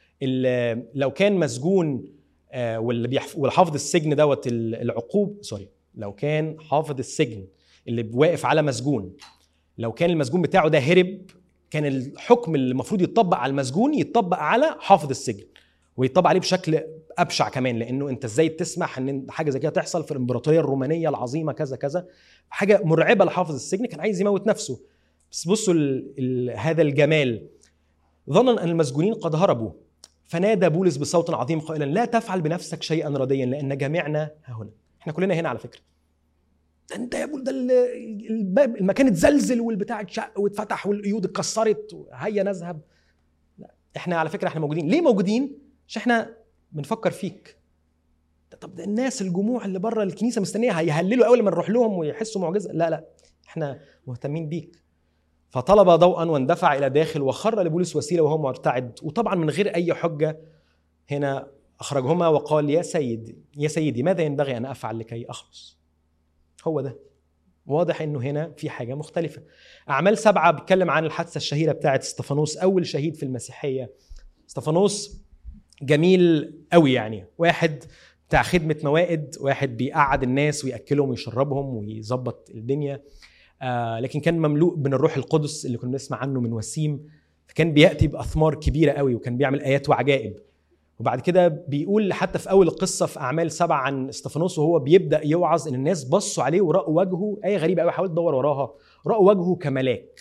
لو كان مسجون آه، واللي والحافظ السجن دوت العقوب سوري لو كان حافظ السجن اللي واقف على مسجون لو كان المسجون بتاعه ده هرب كان الحكم اللي المفروض يتطبق على المسجون يتطبق على حافظ السجن ويطبق عليه بشكل ابشع كمان لانه انت ازاي تسمح ان حاجه زي كده تحصل في الامبراطوريه الرومانيه العظيمه كذا كذا حاجه مرعبه لحافظ السجن كان عايز يموت نفسه بس بصوا ال ال هذا الجمال ظنا ان المسجونين قد هربوا فنادى بولس بصوت عظيم قائلا لا تفعل بنفسك شيئا رديا لان جميعنا ها هنا احنا كلنا هنا على فكره ده انت يا ابو ده الباب المكان اتزلزل والبتاع اتشق واتفتح والقيود اتكسرت هيا نذهب لا احنا على فكره احنا موجودين ليه موجودين عشان احنا بنفكر فيك طب ده الناس الجموع اللي بره الكنيسه مستنيه هيهللوا اول ما نروح لهم ويحسوا معجزه لا لا احنا مهتمين بيك فطلب ضوءا واندفع الى داخل وخر لبولس وسيله وهو مرتعد وطبعا من غير اي حجه هنا اخرجهما وقال يا سيد يا سيدي ماذا ينبغي ان افعل لكي اخلص هو ده واضح انه هنا في حاجه مختلفه اعمال سبعه بيتكلم عن الحادثه الشهيره بتاعه استفانوس اول شهيد في المسيحيه استفانوس جميل قوي يعني واحد بتاع خدمه موائد واحد بيقعد الناس وياكلهم ويشربهم ويظبط الدنيا آه لكن كان مملوء من الروح القدس اللي كنا بنسمع عنه من وسيم فكان بياتي باثمار كبيره قوي وكان بيعمل ايات وعجائب وبعد كده بيقول حتى في اول القصه في اعمال سبعه عن استفانوس وهو بيبدا يوعظ ان الناس بصوا عليه وراوا وجهه ايه غريبه قوي حاولت ادور وراها راوا وجهه كملاك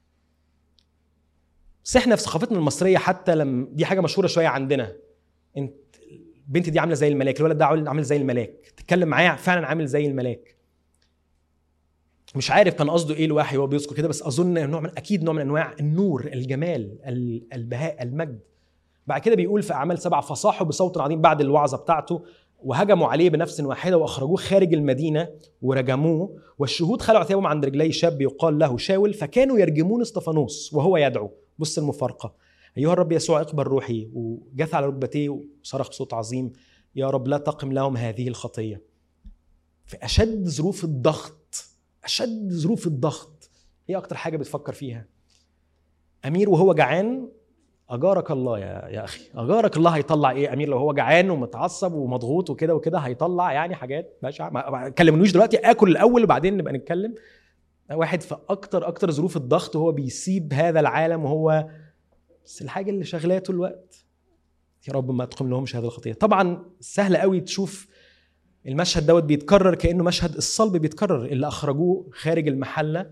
بس احنا في ثقافتنا المصريه حتى لما دي حاجه مشهوره شويه عندنا انت البنت دي عامله زي الملاك الولد ده عامل زي الملاك تتكلم معاه فعلا عامل زي الملاك مش عارف كان قصده ايه الوحي وهو بيذكر كده بس اظن نوع من اكيد نوع من انواع النور الجمال البهاء المجد بعد كده بيقول في اعمال سبعه فصاحوا بصوت عظيم بعد الوعظه بتاعته وهجموا عليه بنفس واحده واخرجوه خارج المدينه ورجموه والشهود خلعوا ثيابهم عند رجلي شاب يقال له شاول فكانوا يرجمون اسطفانوس وهو يدعو بص المفارقه ايها الرب يسوع اقبل روحي وجث على ركبتيه وصرخ بصوت عظيم يا رب لا تقم لهم هذه الخطيه في اشد ظروف الضغط اشد ظروف الضغط ايه اكتر حاجه بتفكر فيها امير وهو جعان اجارك الله يا يا اخي اجارك الله هيطلع ايه امير لو هو جعان ومتعصب ومضغوط وكده وكده هيطلع يعني حاجات ماشي ما كلمنوش دلوقتي اكل الاول وبعدين نبقى نتكلم واحد في اكتر اكتر ظروف الضغط وهو بيسيب هذا العالم وهو بس الحاجه اللي شغلاه طول الوقت يا رب ما تقم لهمش هذه الخطيه طبعا سهل قوي تشوف المشهد دوت بيتكرر كانه مشهد الصلب بيتكرر اللي اخرجوه خارج المحله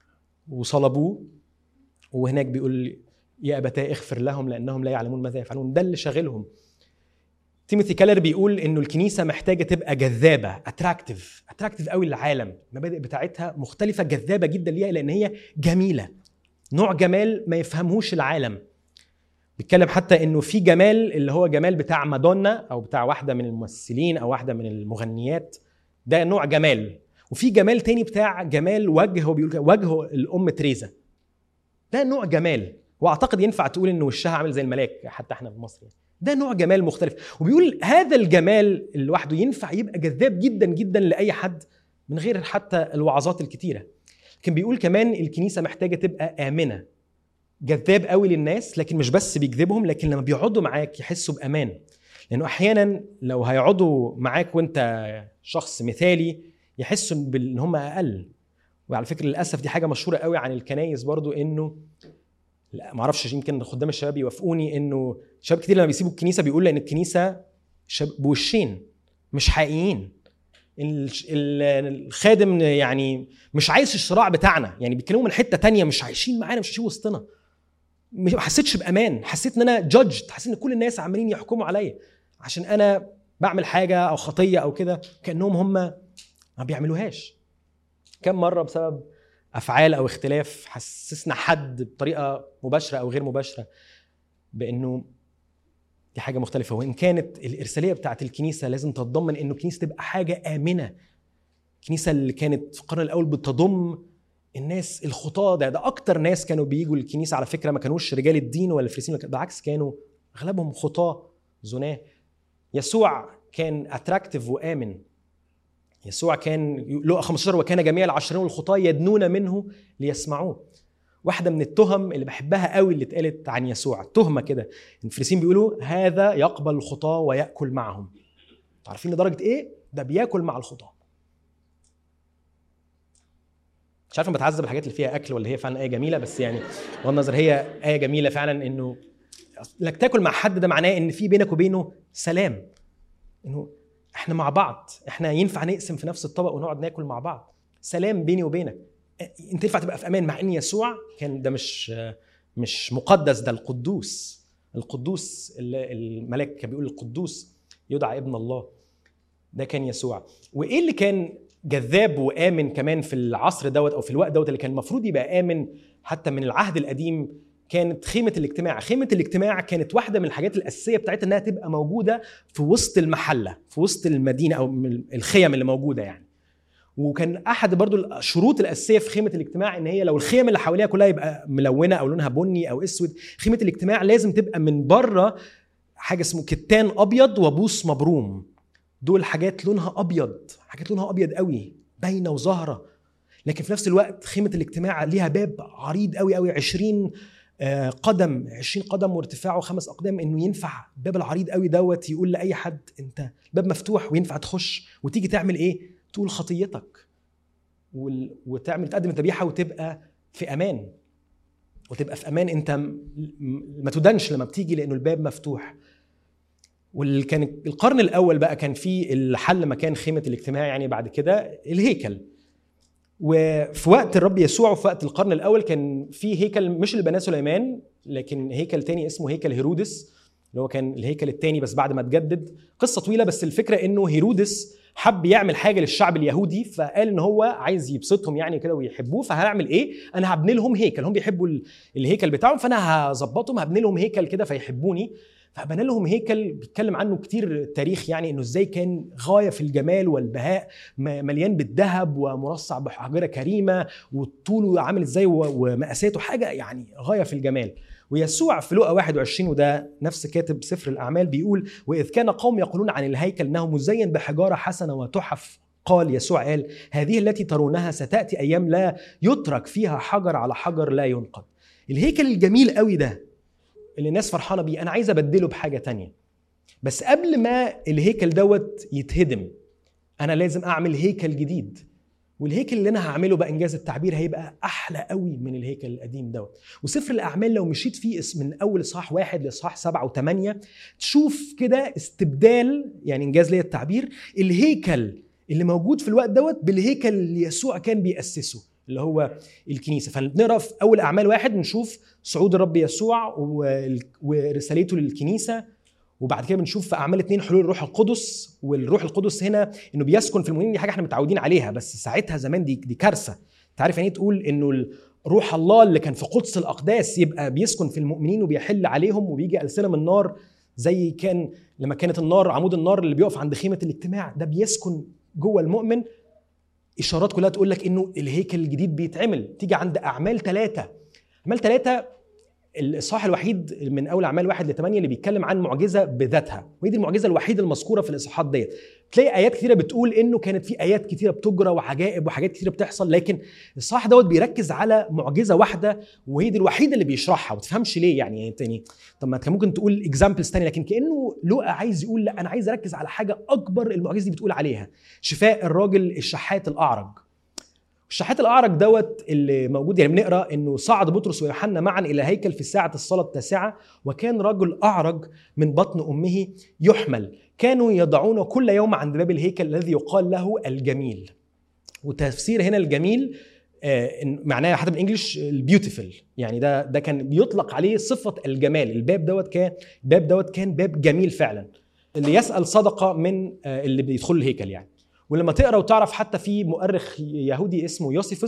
وصلبوه وهناك بيقول يا ابتاه اغفر لهم لانهم لا يعلمون ماذا يفعلون ده اللي شاغلهم تيموثي كالر بيقول انه الكنيسه محتاجه تبقى جذابه اتراكتيف اتراكتيف قوي للعالم المبادئ بتاعتها مختلفه جذابه جدا ليها لان هي جميله نوع جمال ما يفهمهوش العالم بيتكلم حتى انه في جمال اللي هو جمال بتاع مادونا او بتاع واحده من الممثلين او واحده من المغنيات ده نوع جمال وفي جمال تاني بتاع جمال وجه هو بيقول وجه الام تريزا ده نوع جمال واعتقد ينفع تقول ان وشها عامل زي الملاك حتى احنا في مصر يعني. ده نوع جمال مختلف وبيقول هذا الجمال لوحده ينفع يبقى جذاب جدا جدا لاي حد من غير حتى الوعظات الكتيره لكن بيقول كمان الكنيسه محتاجه تبقى امنه جذاب قوي للناس لكن مش بس بيجذبهم لكن لما بيقعدوا معاك يحسوا بامان لانه احيانا لو هيقعدوا معاك وانت شخص مثالي يحسوا ان هم اقل وعلى فكره للاسف دي حاجه مشهوره قوي عن الكنايس برضو انه لا ما اعرفش يمكن خدام الشباب يوافقوني انه شباب كتير لما بيسيبوا الكنيسه بيقولوا ان الكنيسه بوشين مش حقيقيين الخادم يعني مش عايش الصراع بتاعنا يعني بيتكلموا من حته تانية مش عايشين معانا مش عايشين وسطنا ما حسيتش بامان حسيت ان انا جادجد حسيت ان كل الناس عمالين يحكموا عليا عشان انا بعمل حاجه او خطيه او كده كانهم هم ما بيعملوهاش كم مره بسبب افعال او اختلاف حسسنا حد بطريقه مباشره او غير مباشره بانه دي حاجه مختلفه وان كانت الارساليه بتاعت الكنيسه لازم تتضمن انه الكنيسه تبقى حاجه امنه الكنيسه اللي كانت في القرن الاول بتضم الناس الخطاه ده ده اكتر ناس كانوا بيجوا الكنيسه على فكره ما كانوش رجال الدين ولا الفريسيين بالعكس كانوا اغلبهم خطاه زناه يسوع كان اتراكتيف وامن يسوع كان لقى 15 وكان جميع العشرين والخطاه يدنون منه ليسمعوه واحده من التهم اللي بحبها قوي اللي اتقالت عن يسوع تهمه كده الفريسيين بيقولوا هذا يقبل الخطاه وياكل معهم عارفين لدرجه ايه ده بياكل مع الخطاه مش عارف بتعذب الحاجات اللي فيها اكل ولا هي فعلا ايه جميله بس يعني بغض النظر هي ايه جميله فعلا انه انك تاكل مع حد ده معناه ان في بينك وبينه سلام انه احنا مع بعض احنا ينفع نقسم في نفس الطبق ونقعد ناكل مع بعض سلام بيني وبينك انت ينفع تبقى في امان مع ان يسوع كان ده مش مش مقدس ده القدوس القدوس الملاك كان بيقول القدوس يدعى ابن الله ده كان يسوع وايه اللي كان جذاب وامن كمان في العصر دوت او في الوقت دوت اللي كان المفروض يبقى امن حتى من العهد القديم كانت خيمة الاجتماع خيمة الاجتماع كانت واحدة من الحاجات الأساسية بتاعتها إنها تبقى موجودة في وسط المحلة في وسط المدينة أو الخيم اللي موجودة يعني وكان احد برضو الشروط الاساسيه في خيمه الاجتماع ان هي لو الخيم اللي حواليها كلها يبقى ملونه او لونها بني او اسود خيمه الاجتماع لازم تبقى من بره حاجه اسمه كتان ابيض وبوس مبروم دول حاجات لونها ابيض حاجات لونها ابيض قوي باينه وظاهره لكن في نفس الوقت خيمه الاجتماع ليها باب عريض قوي قوي 20 قدم 20 قدم وارتفاعه خمس اقدام انه ينفع الباب العريض قوي دوت يقول لاي حد انت الباب مفتوح وينفع تخش وتيجي تعمل ايه؟ تقول خطيتك وتعمل تقدم الذبيحه وتبقى في امان وتبقى في امان انت ما تدنش لما بتيجي لانه الباب مفتوح وكان القرن الاول بقى كان في الحل مكان خيمه الاجتماع يعني بعد كده الهيكل وفي وقت الرب يسوع وفي وقت القرن الاول كان في هيكل مش اللي بناه سليمان لكن هيكل تاني اسمه هيكل هيرودس اللي هو كان الهيكل التاني بس بعد ما اتجدد قصه طويله بس الفكره انه هيرودس حب يعمل حاجه للشعب اليهودي فقال ان هو عايز يبسطهم يعني كده ويحبوه فهعمل ايه؟ انا هبني لهم هيكل هم بيحبوا الهيكل بتاعهم فانا هظبطهم هبني لهم هيكل كده فيحبوني فبنى لهم هيكل بيتكلم عنه كتير التاريخ يعني انه ازاي كان غايه في الجمال والبهاء مليان بالذهب ومرصع بحجره كريمه وطوله عامل ازاي ومقاساته حاجه يعني غايه في الجمال ويسوع في لقا 21 وده نفس كاتب سفر الاعمال بيقول واذ كان قوم يقولون عن الهيكل انه مزين بحجاره حسنه وتحف قال يسوع قال هذه التي ترونها ستاتي ايام لا يترك فيها حجر على حجر لا ينقض الهيكل الجميل قوي ده اللي الناس فرحانه بيه انا عايز ابدله بحاجه تانية بس قبل ما الهيكل دوت يتهدم انا لازم اعمل هيكل جديد والهيكل اللي انا هعمله بانجاز التعبير هيبقى احلى قوي من الهيكل القديم دوت وسفر الاعمال لو مشيت فيه من اول اصحاح واحد لاصحاح سبعه وثمانيه تشوف كده استبدال يعني انجاز ليا التعبير الهيكل اللي موجود في الوقت دوت بالهيكل اللي يسوع كان بيأسسه اللي هو الكنيسه فنقرا في اول اعمال واحد نشوف صعود الرب يسوع ورسالته للكنيسه وبعد كده بنشوف في اعمال اتنين حلول الروح القدس والروح القدس هنا انه بيسكن في المؤمنين دي حاجه احنا متعودين عليها بس ساعتها زمان دي دي كارثه انت عارف يعني تقول انه روح الله اللي كان في قدس الاقداس يبقى بيسكن في المؤمنين وبيحل عليهم وبيجي السنه من النار زي كان لما كانت النار عمود النار اللي بيقف عند خيمه الاجتماع ده بيسكن جوه المؤمن اشارات كلها تقول لك انه الهيكل الجديد بيتعمل تيجي عند اعمال ثلاثه اعمال ثلاثه الاصحاح الوحيد من اول اعمال واحد لثمانيه اللي بيتكلم عن معجزه بذاتها وهي دي المعجزه الوحيده المذكوره في الاصحاحات ديت تلاقي ايات كثيره بتقول انه كانت في ايات كثيره بتجرى وعجائب وحاجات كثيره بتحصل لكن الصح دوت بيركز على معجزه واحده وهي دي الوحيده اللي بيشرحها ما تفهمش ليه يعني تاني طب ما كان ممكن تقول اكزامبلز ثانيه لكن كانه لقى عايز يقول لا انا عايز اركز على حاجه اكبر المعجزه دي بتقول عليها شفاء الراجل الشحات الاعرج الشحات الاعرج دوت اللي موجود يعني بنقرا انه صعد بطرس ويوحنا معا الى هيكل في ساعه الصلاه التاسعه وكان رجل اعرج من بطن امه يحمل كانوا يضعونه كل يوم عند باب الهيكل الذي يقال له الجميل وتفسير هنا الجميل آه معناه حتى بالانجلش البيوتيفل يعني ده ده كان بيطلق عليه صفه الجمال الباب دوت كان الباب دوت كان باب جميل فعلا اللي يسال صدقه من آه اللي بيدخل الهيكل يعني ولما تقرا وتعرف حتى في مؤرخ يهودي اسمه يوسيفس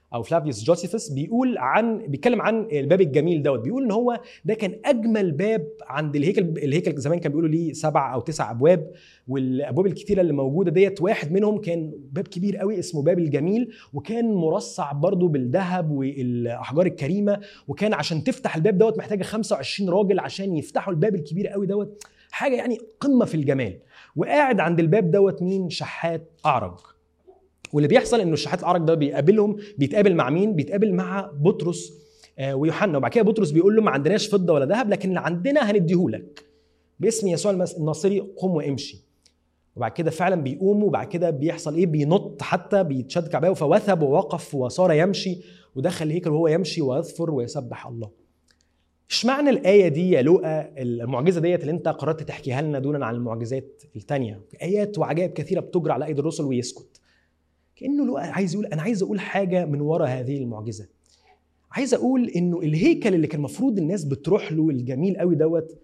او فلافيوس جوسيفس بيقول عن بيتكلم عن الباب الجميل دوت بيقول ان هو ده كان اجمل باب عند الهيكل الهيكل زمان كان بيقولوا ليه سبع او تسع ابواب والابواب الكتيره اللي موجوده ديت واحد منهم كان باب كبير قوي اسمه باب الجميل وكان مرصع برضه بالذهب والاحجار الكريمه وكان عشان تفتح الباب دوت محتاجه 25 راجل عشان يفتحوا الباب الكبير قوي دوت حاجه يعني قمه في الجمال وقاعد عند الباب دوت مين شحات اعرج واللي بيحصل انه الشحات الاعرج ده بيقابلهم بيتقابل مع مين بيتقابل مع بطرس آه، ويوحنا وبعد كده بطرس بيقول له ما عندناش فضه ولا ذهب لكن اللي عندنا هنديهولك باسم يسوع الناصري قم وامشي وبعد كده فعلا بيقوم وبعد كده بيحصل ايه بينط حتى بيتشد كعباه فوثب ووقف وصار يمشي ودخل الهيكل وهو يمشي ويظفر ويسبح الله اشمعنى الآية دي يا لوقا المعجزة ديت اللي أنت قررت تحكيها لنا دونا عن المعجزات التانية آيات وعجائب كثيرة بتجرى على أيدي الرسل ويسكت كأنه لوقا عايز يقول أنا عايز أقول حاجة من وراء هذه المعجزة عايز أقول إنه الهيكل اللي كان المفروض الناس بتروح له الجميل قوي دوت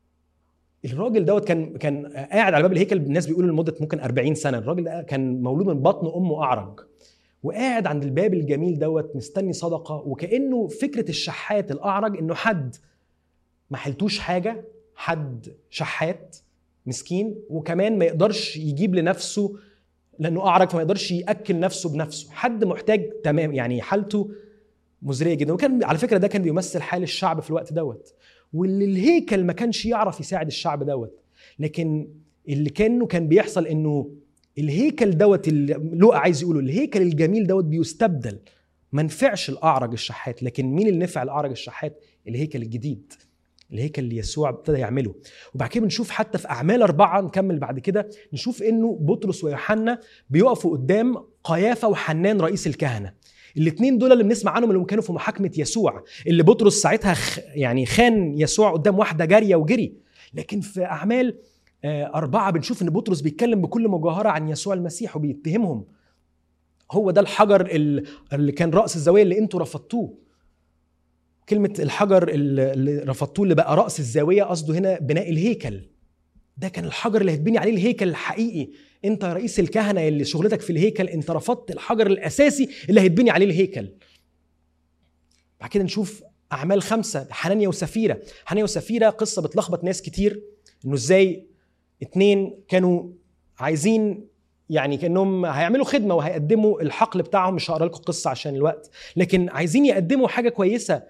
الراجل دوت كان كان قاعد على باب الهيكل الناس بيقولوا لمده ممكن 40 سنه الراجل ده كان مولود من بطن امه اعرج وقاعد عند الباب الجميل دوت مستني صدقه وكانه فكره الشحات الاعرج انه حد ما حلتوش حاجه حد شحات مسكين وكمان ما يقدرش يجيب لنفسه لانه اعرج فما يقدرش ياكل نفسه بنفسه حد محتاج تمام يعني حالته مزريه جدا وكان على فكره ده كان بيمثل حال الشعب في الوقت دوت واللي الهيكل ما كانش يعرف يساعد الشعب دوت لكن اللي كانه كان بيحصل انه الهيكل دوت اللي لوقا عايز يقوله الهيكل الجميل دوت بيستبدل ما نفعش الاعرج الشحات لكن مين اللي نفع الاعرج الشحات الهيكل الجديد الهيكل اللي يسوع ابتدى يعمله وبعد كده بنشوف حتى في اعمال اربعه نكمل بعد كده نشوف انه بطرس ويوحنا بيقفوا قدام قيافه وحنان رئيس الكهنه الاثنين دول اللي بنسمع عنهم اللي كانوا في محاكمه يسوع اللي بطرس ساعتها خ يعني خان يسوع قدام واحده جاريه وجري لكن في اعمال آه، أربعة بنشوف إن بطرس بيتكلم بكل مجاهرة عن يسوع المسيح وبيتهمهم هو ده الحجر اللي كان رأس الزاوية اللي أنتوا رفضتوه كلمة الحجر اللي رفضتوه اللي بقى رأس الزاوية قصده هنا بناء الهيكل ده كان الحجر اللي هيتبني عليه الهيكل الحقيقي انت رئيس الكهنه اللي شغلتك في الهيكل انت رفضت الحجر الاساسي اللي هيتبني عليه الهيكل بعد كده نشوف اعمال خمسه حنانيا وسفيره حنانيا وسفيره قصه بتلخبط ناس كتير انه ازاي اتنين كانوا عايزين يعني كانهم هيعملوا خدمه وهيقدموا الحقل بتاعهم مش هقرا لكم القصه عشان الوقت لكن عايزين يقدموا حاجه كويسه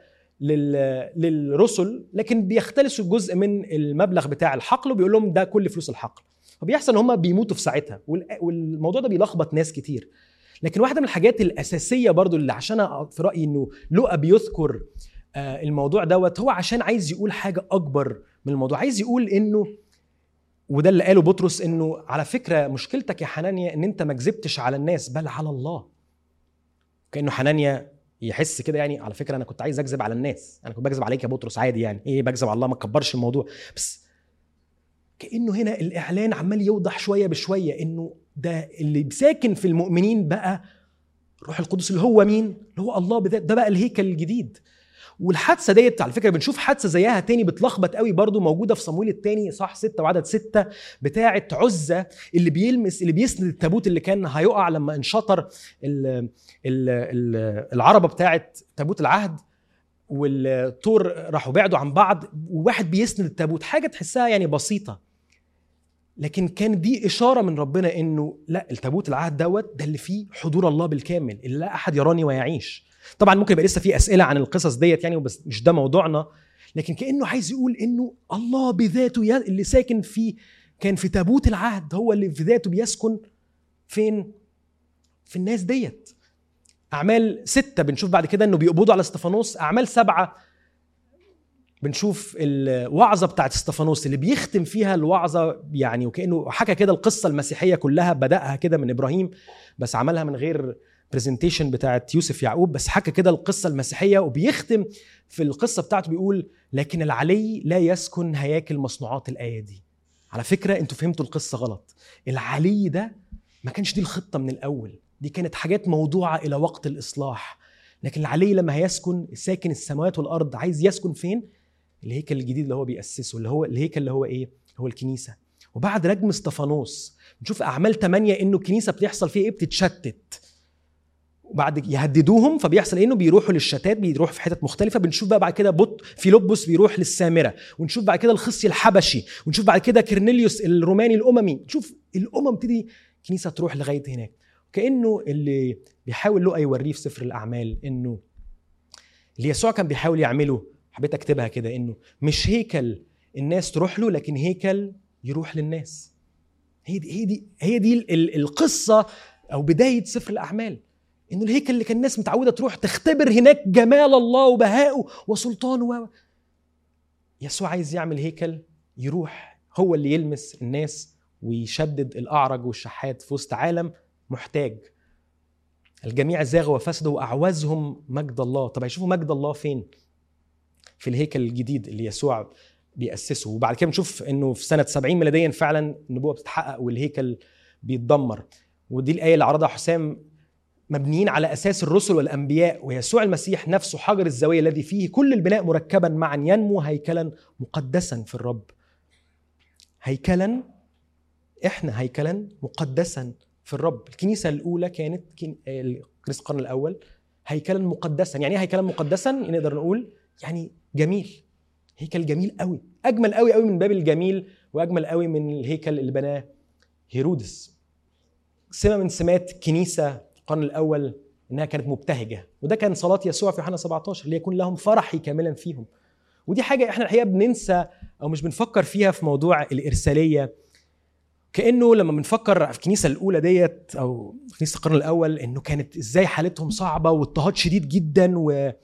للرسل لكن بيختلسوا جزء من المبلغ بتاع الحقل وبيقول لهم ده كل فلوس الحقل فبيحصل ان هم بيموتوا في ساعتها والموضوع ده بيلخبط ناس كتير لكن واحده من الحاجات الاساسيه برضو اللي عشان في رايي انه لقى بيذكر آه، الموضوع دوت هو عشان عايز يقول حاجه اكبر من الموضوع عايز يقول انه وده اللي قاله بطرس انه على فكره مشكلتك يا حنانيا ان انت ما كذبتش على الناس بل على الله كانه حنانيا يحس كده يعني على فكره انا كنت عايز اكذب على الناس انا كنت بكذب عليك يا بطرس عادي يعني ايه بكذب على الله ما تكبرش الموضوع بس كانه هنا الاعلان عمال يوضح شويه بشويه انه ده اللي ساكن في المؤمنين بقى روح القدس اللي هو مين اللي هو الله بذات ده بقى الهيكل الجديد والحادثه ديت على فكره بنشوف حادثه زيها تاني بتلخبط قوي برضو موجوده في صمويل الثاني صح ستة وعدد ستة بتاعه عزة اللي بيلمس اللي بيسند التابوت اللي كان هيقع لما انشطر ال ال ال العربه بتاعه تابوت العهد والطور راحوا بعدوا عن بعض وواحد بيسند التابوت حاجه تحسها يعني بسيطه لكن كان دي اشاره من ربنا انه لا التابوت العهد دوت ده اللي فيه حضور الله بالكامل اللي لا احد يراني ويعيش طبعا ممكن يبقى لسه في اسئله عن القصص ديت يعني بس مش ده موضوعنا لكن كانه عايز يقول انه الله بذاته اللي ساكن في كان في تابوت العهد هو اللي في ذاته بيسكن فين في الناس ديت اعمال ستة بنشوف بعد كده انه بيقبضوا على استفانوس اعمال سبعة بنشوف الوعظه بتاعت استفانوس اللي بيختم فيها الوعظه يعني وكانه حكى كده القصه المسيحيه كلها بداها كده من ابراهيم بس عملها من غير برزنتيشن بتاعت يوسف يعقوب بس حكى كده القصه المسيحيه وبيختم في القصه بتاعته بيقول لكن العلي لا يسكن هياكل مصنوعات الايه دي على فكره انتوا فهمتوا القصه غلط العلي ده ما كانش دي الخطه من الاول دي كانت حاجات موضوعه الى وقت الاصلاح لكن العلي لما هيسكن ساكن السماوات والارض عايز يسكن فين الهيكل الجديد اللي هو بيأسسه اللي هو الهيكل اللي هو ايه هو الكنيسه وبعد رجم استفانوس نشوف اعمال 8 انه الكنيسه بتحصل فيها ايه بتتشتت وبعد يهددوهم فبيحصل إيه؟ انه بيروحوا للشتات بيروحوا في حتت مختلفه بنشوف بقى بعد كده بط فيلبس بيروح للسامره ونشوف بعد كده الخصي الحبشي ونشوف بعد كده كرنيليوس الروماني الاممي نشوف الامم تبتدي كنيسه تروح لغايه هناك كانه اللي بيحاول لقى يوريه في سفر الاعمال انه اللي يسوع كان بيحاول يعمله حبيت اكتبها كده انه مش هيكل الناس تروح له لكن هيكل يروح للناس هي دي هي دي هي دي القصه او بدايه سفر الاعمال انه الهيكل اللي كان الناس متعوده تروح تختبر هناك جمال الله وبهائه وسلطانه و يسوع عايز يعمل هيكل يروح هو اللي يلمس الناس ويشدد الاعرج والشحات في وسط عالم محتاج الجميع زاغوا وفسدوا واعوزهم مجد الله طب هيشوفوا مجد الله فين في الهيكل الجديد اللي يسوع بيأسسه وبعد كده بنشوف انه في سنه 70 ميلاديا فعلا النبوه بتتحقق والهيكل بيتدمر ودي الايه اللي عرضها حسام مبنيين على اساس الرسل والانبياء ويسوع المسيح نفسه حجر الزاويه الذي فيه كل البناء مركبا معا ينمو هيكلا مقدسا في الرب هيكلا احنا هيكلا مقدسا في الرب الكنيسه الاولى كانت كنيسه القرن الاول هيكلا مقدسا يعني ايه هيكلا مقدسا نقدر نقول يعني جميل هيكل جميل قوي اجمل قوي قوي من باب الجميل واجمل قوي من الهيكل اللي بناه هيرودس سمه من سمات كنيسه القرن الاول انها كانت مبتهجه وده كان صلاه يسوع في يوحنا 17 ليكون لهم فرحي كاملا فيهم ودي حاجه احنا الحقيقه بننسى او مش بنفكر فيها في موضوع الارساليه كانه لما بنفكر في الكنيسه الاولى ديت او كنيسه القرن الاول انه كانت ازاي حالتهم صعبه واضطهاد شديد جدا و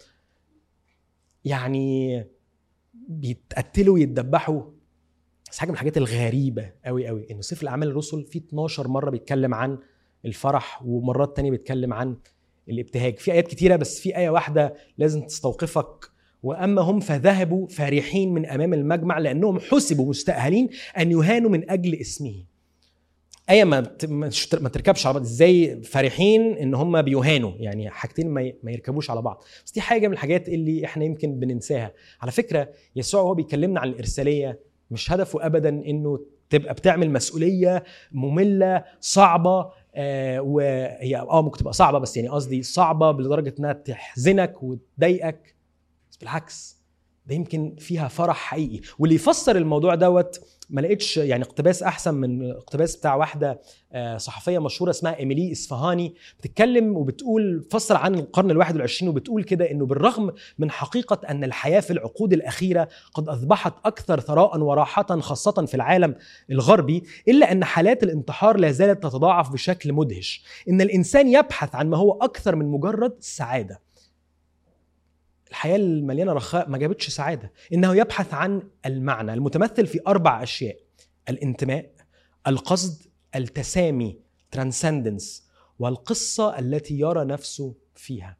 يعني بيتقتلوا ويتدبحوا بس حاجه من الحاجات الغريبه قوي قوي انه سفر الاعمال الرسل فيه 12 مره بيتكلم عن الفرح ومرات تانية بيتكلم عن الابتهاج في ايات كتيره بس في ايه واحده لازم تستوقفك واما هم فذهبوا فرحين من امام المجمع لانهم حسبوا مستاهلين ان يهانوا من اجل اسمه ايه ما ما تركبش على بعض ازاي فرحين ان هم بيهانوا يعني حاجتين ما يركبوش على بعض بس دي حاجه من الحاجات اللي احنا يمكن بننساها على فكره يسوع وهو بيكلمنا عن الارساليه مش هدفه ابدا انه تبقى بتعمل مسؤوليه ممله صعبه آه وهي اه ممكن تبقى صعبه بس يعني قصدي صعبه لدرجه انها تحزنك وتضايقك بس بالعكس ده يمكن فيها فرح حقيقي واللي يفسر الموضوع دوت ما لقيتش يعني اقتباس احسن من اقتباس بتاع واحده آه، صحفيه مشهوره اسمها ايميلي اصفهاني بتتكلم وبتقول فسر عن القرن الواحد والعشرين وبتقول كده انه بالرغم من حقيقه ان الحياه في العقود الاخيره قد اصبحت اكثر ثراء وراحه خاصه في العالم الغربي الا ان حالات الانتحار لا زالت تتضاعف بشكل مدهش ان الانسان يبحث عن ما هو اكثر من مجرد السعاده الحياه المليانه رخاء ما جابتش سعاده انه يبحث عن المعنى المتمثل في اربع اشياء الانتماء القصد التسامي ترانسندنس والقصه التي يرى نفسه فيها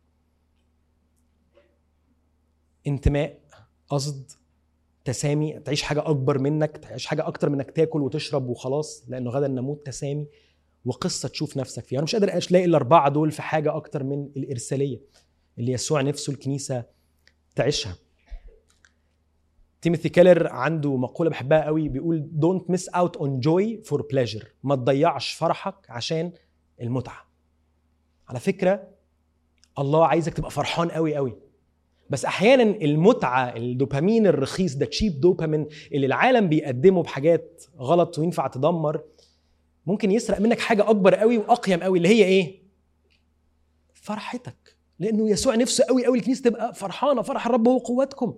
انتماء قصد تسامي تعيش حاجه اكبر منك تعيش حاجه اكتر منك تاكل وتشرب وخلاص لانه غدا نموت تسامي وقصه تشوف نفسك فيها انا مش قادر الاقي الاربعه دول في حاجه اكتر من الارساليه اللي يسوع نفسه الكنيسه تعيشها تيموثي كيلر عنده مقوله بحبها قوي بيقول دونت ميس اوت اون جوي فور بليجر ما تضيعش فرحك عشان المتعه على فكره الله عايزك تبقى فرحان قوي قوي بس احيانا المتعه الدوبامين الرخيص ده تشيب دوبامين اللي العالم بيقدمه بحاجات غلط وينفع تدمر ممكن يسرق منك حاجه اكبر قوي واقيم قوي اللي هي ايه فرحتك لانه يسوع نفسه قوي قوي الكنيسه تبقى فرحانه فرح الرب هو قوتكم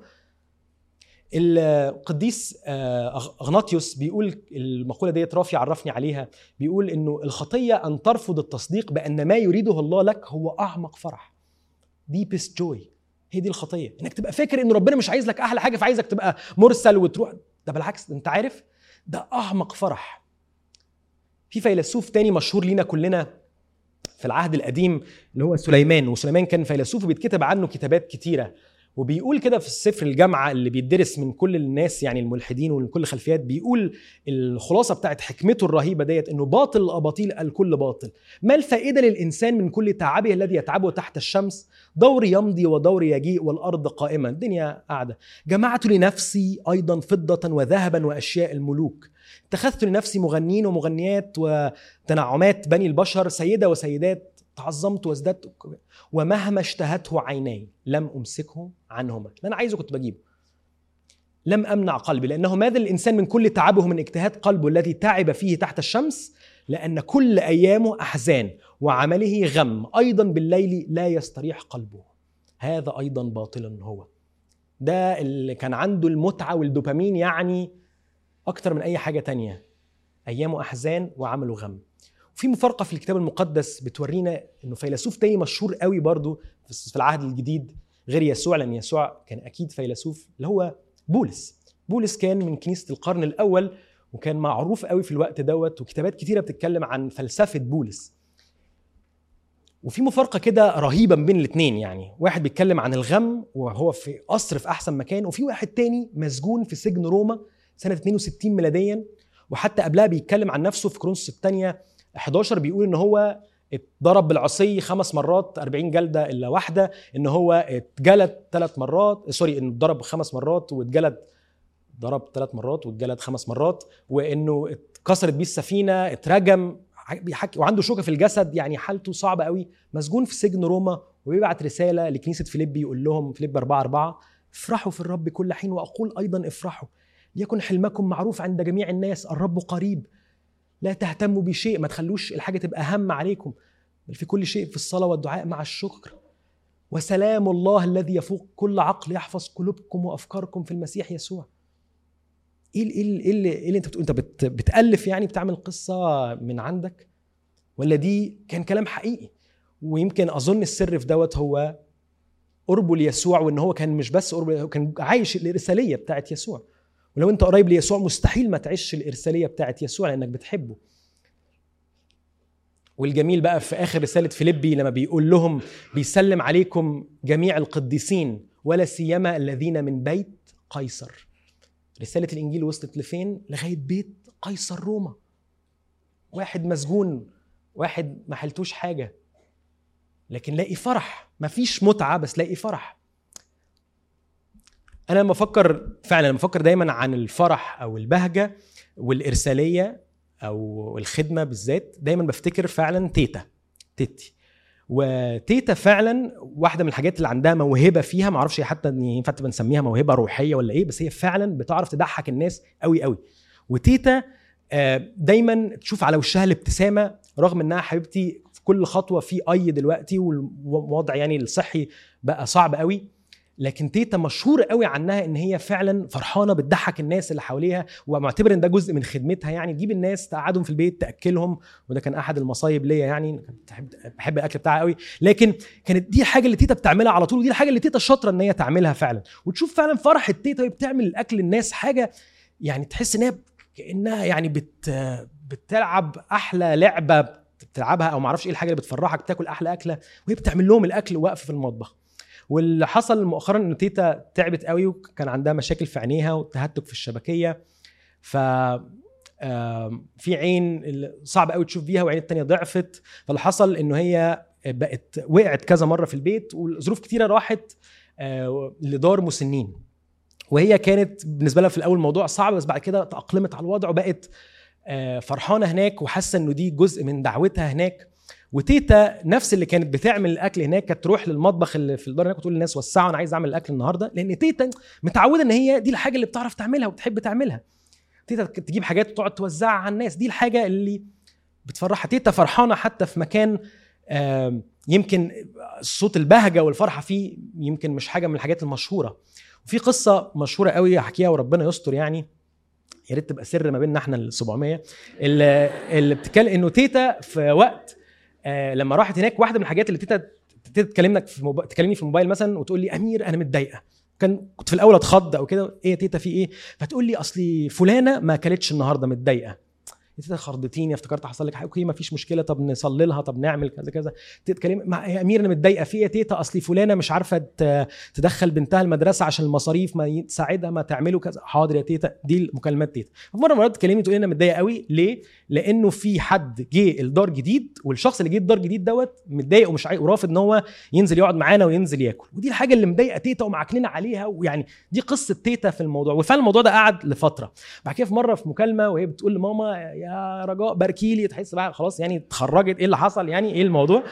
القديس آه، اغناطيوس بيقول المقوله ديت رافي عرفني عليها بيقول انه الخطيه ان ترفض التصديق بان ما يريده الله لك هو اعمق فرح ديبست جوي هي دي الخطيه انك تبقى فاكر ان ربنا مش عايز لك احلى حاجه فعايزك تبقى مرسل وتروح ده بالعكس انت عارف ده اعمق فرح في فيلسوف تاني مشهور لينا كلنا في العهد القديم اللي هو سليمان وسليمان كان فيلسوف وبيتكتب عنه كتابات كتيره وبيقول كده في السفر الجامعة اللي بيدرس من كل الناس يعني الملحدين ومن كل الخلفيات بيقول الخلاصة بتاعت حكمته الرهيبة ديت انه باطل الاباطيل الكل باطل ما الفائدة للإنسان من كل تعبه الذي يتعبه تحت الشمس دور يمضي ودور يجيء والأرض قائمة الدنيا قاعدة جمعت لنفسي أيضا فضة وذهبا وأشياء الملوك اتخذت لنفسي مغنين ومغنيات وتنعمات بني البشر سيدة وسيدات تعظمت وازددت ومهما اشتهته عيناي لم امسكه عنهما اللي انا عايزه كنت بجيبه لم امنع قلبي لانه ماذا الانسان من كل تعبه من اجتهاد قلبه الذي تعب فيه تحت الشمس لان كل ايامه احزان وعمله غم ايضا بالليل لا يستريح قلبه هذا ايضا باطل هو ده اللي كان عنده المتعه والدوبامين يعني اكتر من اي حاجه تانية ايامه احزان وعمله غم في مفارقه في الكتاب المقدس بتورينا انه فيلسوف تاني مشهور قوي برضو في العهد الجديد غير يسوع لان يسوع كان اكيد فيلسوف اللي هو بولس بولس كان من كنيسه القرن الاول وكان معروف قوي في الوقت دوت وكتابات كتيره بتتكلم عن فلسفه بولس وفي مفارقه كده رهيبه بين الاثنين يعني واحد بيتكلم عن الغم وهو في قصر في احسن مكان وفي واحد تاني مسجون في سجن روما سنه 62 ميلاديا وحتى قبلها بيتكلم عن نفسه في كرونس الثانيه 11 بيقول ان هو اتضرب بالعصي خمس مرات 40 جلده الا واحده ان هو اتجلد ثلاث مرات سوري انه اتضرب خمس مرات واتجلد ضرب ثلاث مرات واتجلد خمس مرات وانه اتكسرت بيه السفينه اترجم بيحكي وعنده شوكه في الجسد يعني حالته صعبه قوي مسجون في سجن روما وبيبعت رساله لكنيسه فيليبي يقول لهم فيليب 4 4 افرحوا في الرب كل حين واقول ايضا افرحوا ليكن حلمكم معروف عند جميع الناس الرب قريب لا تهتموا بشيء ما تخلوش الحاجه تبقى هم عليكم بل في كل شيء في الصلاه والدعاء مع الشكر وسلام الله الذي يفوق كل عقل يحفظ قلوبكم وافكاركم في المسيح يسوع ايه ايه ايه اللي, إيه اللي انت بتقول انت بت بتالف يعني بتعمل قصه من عندك ولا دي كان كلام حقيقي ويمكن اظن السر في دوت هو قربه ليسوع وان هو كان مش بس قربه كان عايش الارساليه بتاعت يسوع ولو انت قريب ليسوع مستحيل ما تعيش الارساليه بتاعت يسوع لانك بتحبه والجميل بقى في اخر رساله فيليبي لما بيقول لهم بيسلم عليكم جميع القديسين ولا سيما الذين من بيت قيصر رساله الانجيل وصلت لفين لغايه بيت قيصر روما واحد مسجون واحد ما حلتوش حاجه لكن لاقي فرح مفيش متعه بس لاقي فرح انا لما افكر فعلا لما افكر دايما عن الفرح او البهجه والارساليه او الخدمه بالذات دايما بفتكر فعلا تيتا تيتي وتيتا فعلا واحده من الحاجات اللي عندها موهبه فيها ما اعرفش حتى ينفع تبقى نسميها موهبه روحيه ولا ايه بس هي فعلا بتعرف تضحك الناس قوي قوي وتيتا دايما تشوف على وشها الابتسامه رغم انها حبيبتي في كل خطوه في اي دلوقتي والوضع يعني الصحي بقى صعب قوي لكن تيتا مشهور قوي عنها ان هي فعلا فرحانه بتضحك الناس اللي حواليها ومعتبر ان ده جزء من خدمتها يعني تجيب الناس تقعدهم في البيت تاكلهم وده كان احد المصايب ليا يعني بحب بحب الاكل بتاعها قوي لكن كانت دي الحاجه اللي تيتا بتعملها على طول ودي الحاجه اللي تيتا شاطره ان هي تعملها فعلا وتشوف فعلا فرحه تيتا وهي بتعمل الاكل للناس حاجه يعني تحس ان هي كانها يعني بت بتلعب احلى لعبه بتلعبها او معرفش ايه الحاجه اللي بتفرحك بتاكل احلى اكله وهي بتعمل لهم الاكل واقفه في المطبخ واللي حصل مؤخرا ان تيتا تعبت قوي وكان عندها مشاكل في عينيها وتهتك في الشبكيه ف في عين صعب قوي تشوف بيها وعين التانية ضعفت فاللي حصل انه هي بقت وقعت كذا مره في البيت وظروف كتيره راحت لدار مسنين وهي كانت بالنسبه لها في الاول الموضوع صعب بس بعد كده تاقلمت على الوضع وبقت فرحانه هناك وحاسه انه دي جزء من دعوتها هناك وتيتا نفس اللي كانت بتعمل الاكل هناك كانت تروح للمطبخ اللي في الدار هناك وتقول للناس وسعوا انا عايز اعمل الاكل النهارده لان تيتا متعوده ان هي دي الحاجه اللي بتعرف تعملها وبتحب تعملها تيتا تجيب حاجات وتقعد توزعها على الناس دي الحاجه اللي بتفرحها تيتا فرحانه حتى في مكان يمكن صوت البهجه والفرحه فيه يمكن مش حاجه من الحاجات المشهوره وفي قصه مشهوره قوي احكيها وربنا يستر يعني يا ريت تبقى سر ما بيننا احنا ال 700 اللي, اللي بتتكلم انه تيتا في وقت آه لما راحت هناك واحده من الحاجات اللي تيتا تيتا تكلمك في موبايل تكلمني في الموبايل مثلا وتقول لي امير انا متضايقه كان كنت في الاول اتخض او كده ايه يا تيتا في ايه فتقول لي اصلي فلانه ما اكلتش النهارده متضايقه يا تيتا خضتيني افتكرت حصل لك حاجه اوكي ما فيش مشكله طب نصلي لها طب نعمل كذا كذا تتكلم مع يا امير انا متضايقه في ايه يا تيتا اصلي فلانه مش عارفه تدخل بنتها المدرسه عشان المصاريف ما تساعدها ما تعملوا كذا حاضر يا تيتا دي المكالمات تيتا في مره مرات تكلمني تقول انا متضايقه قوي ليه لانه في حد جه الدار جديد والشخص اللي جه الدار جديد دوت متضايق ومش عايز ورافض ان هو ينزل يقعد معانا وينزل ياكل ودي الحاجه اللي مضايقه تيتا ومعكنين عليها ويعني دي قصه تيتا في الموضوع وفعلا الموضوع ده قعد لفتره بعد كده في مره في مكالمه وهي بتقول لماما يا رجاء باركي لي تحس بقى خلاص يعني اتخرجت ايه اللي حصل يعني ايه الموضوع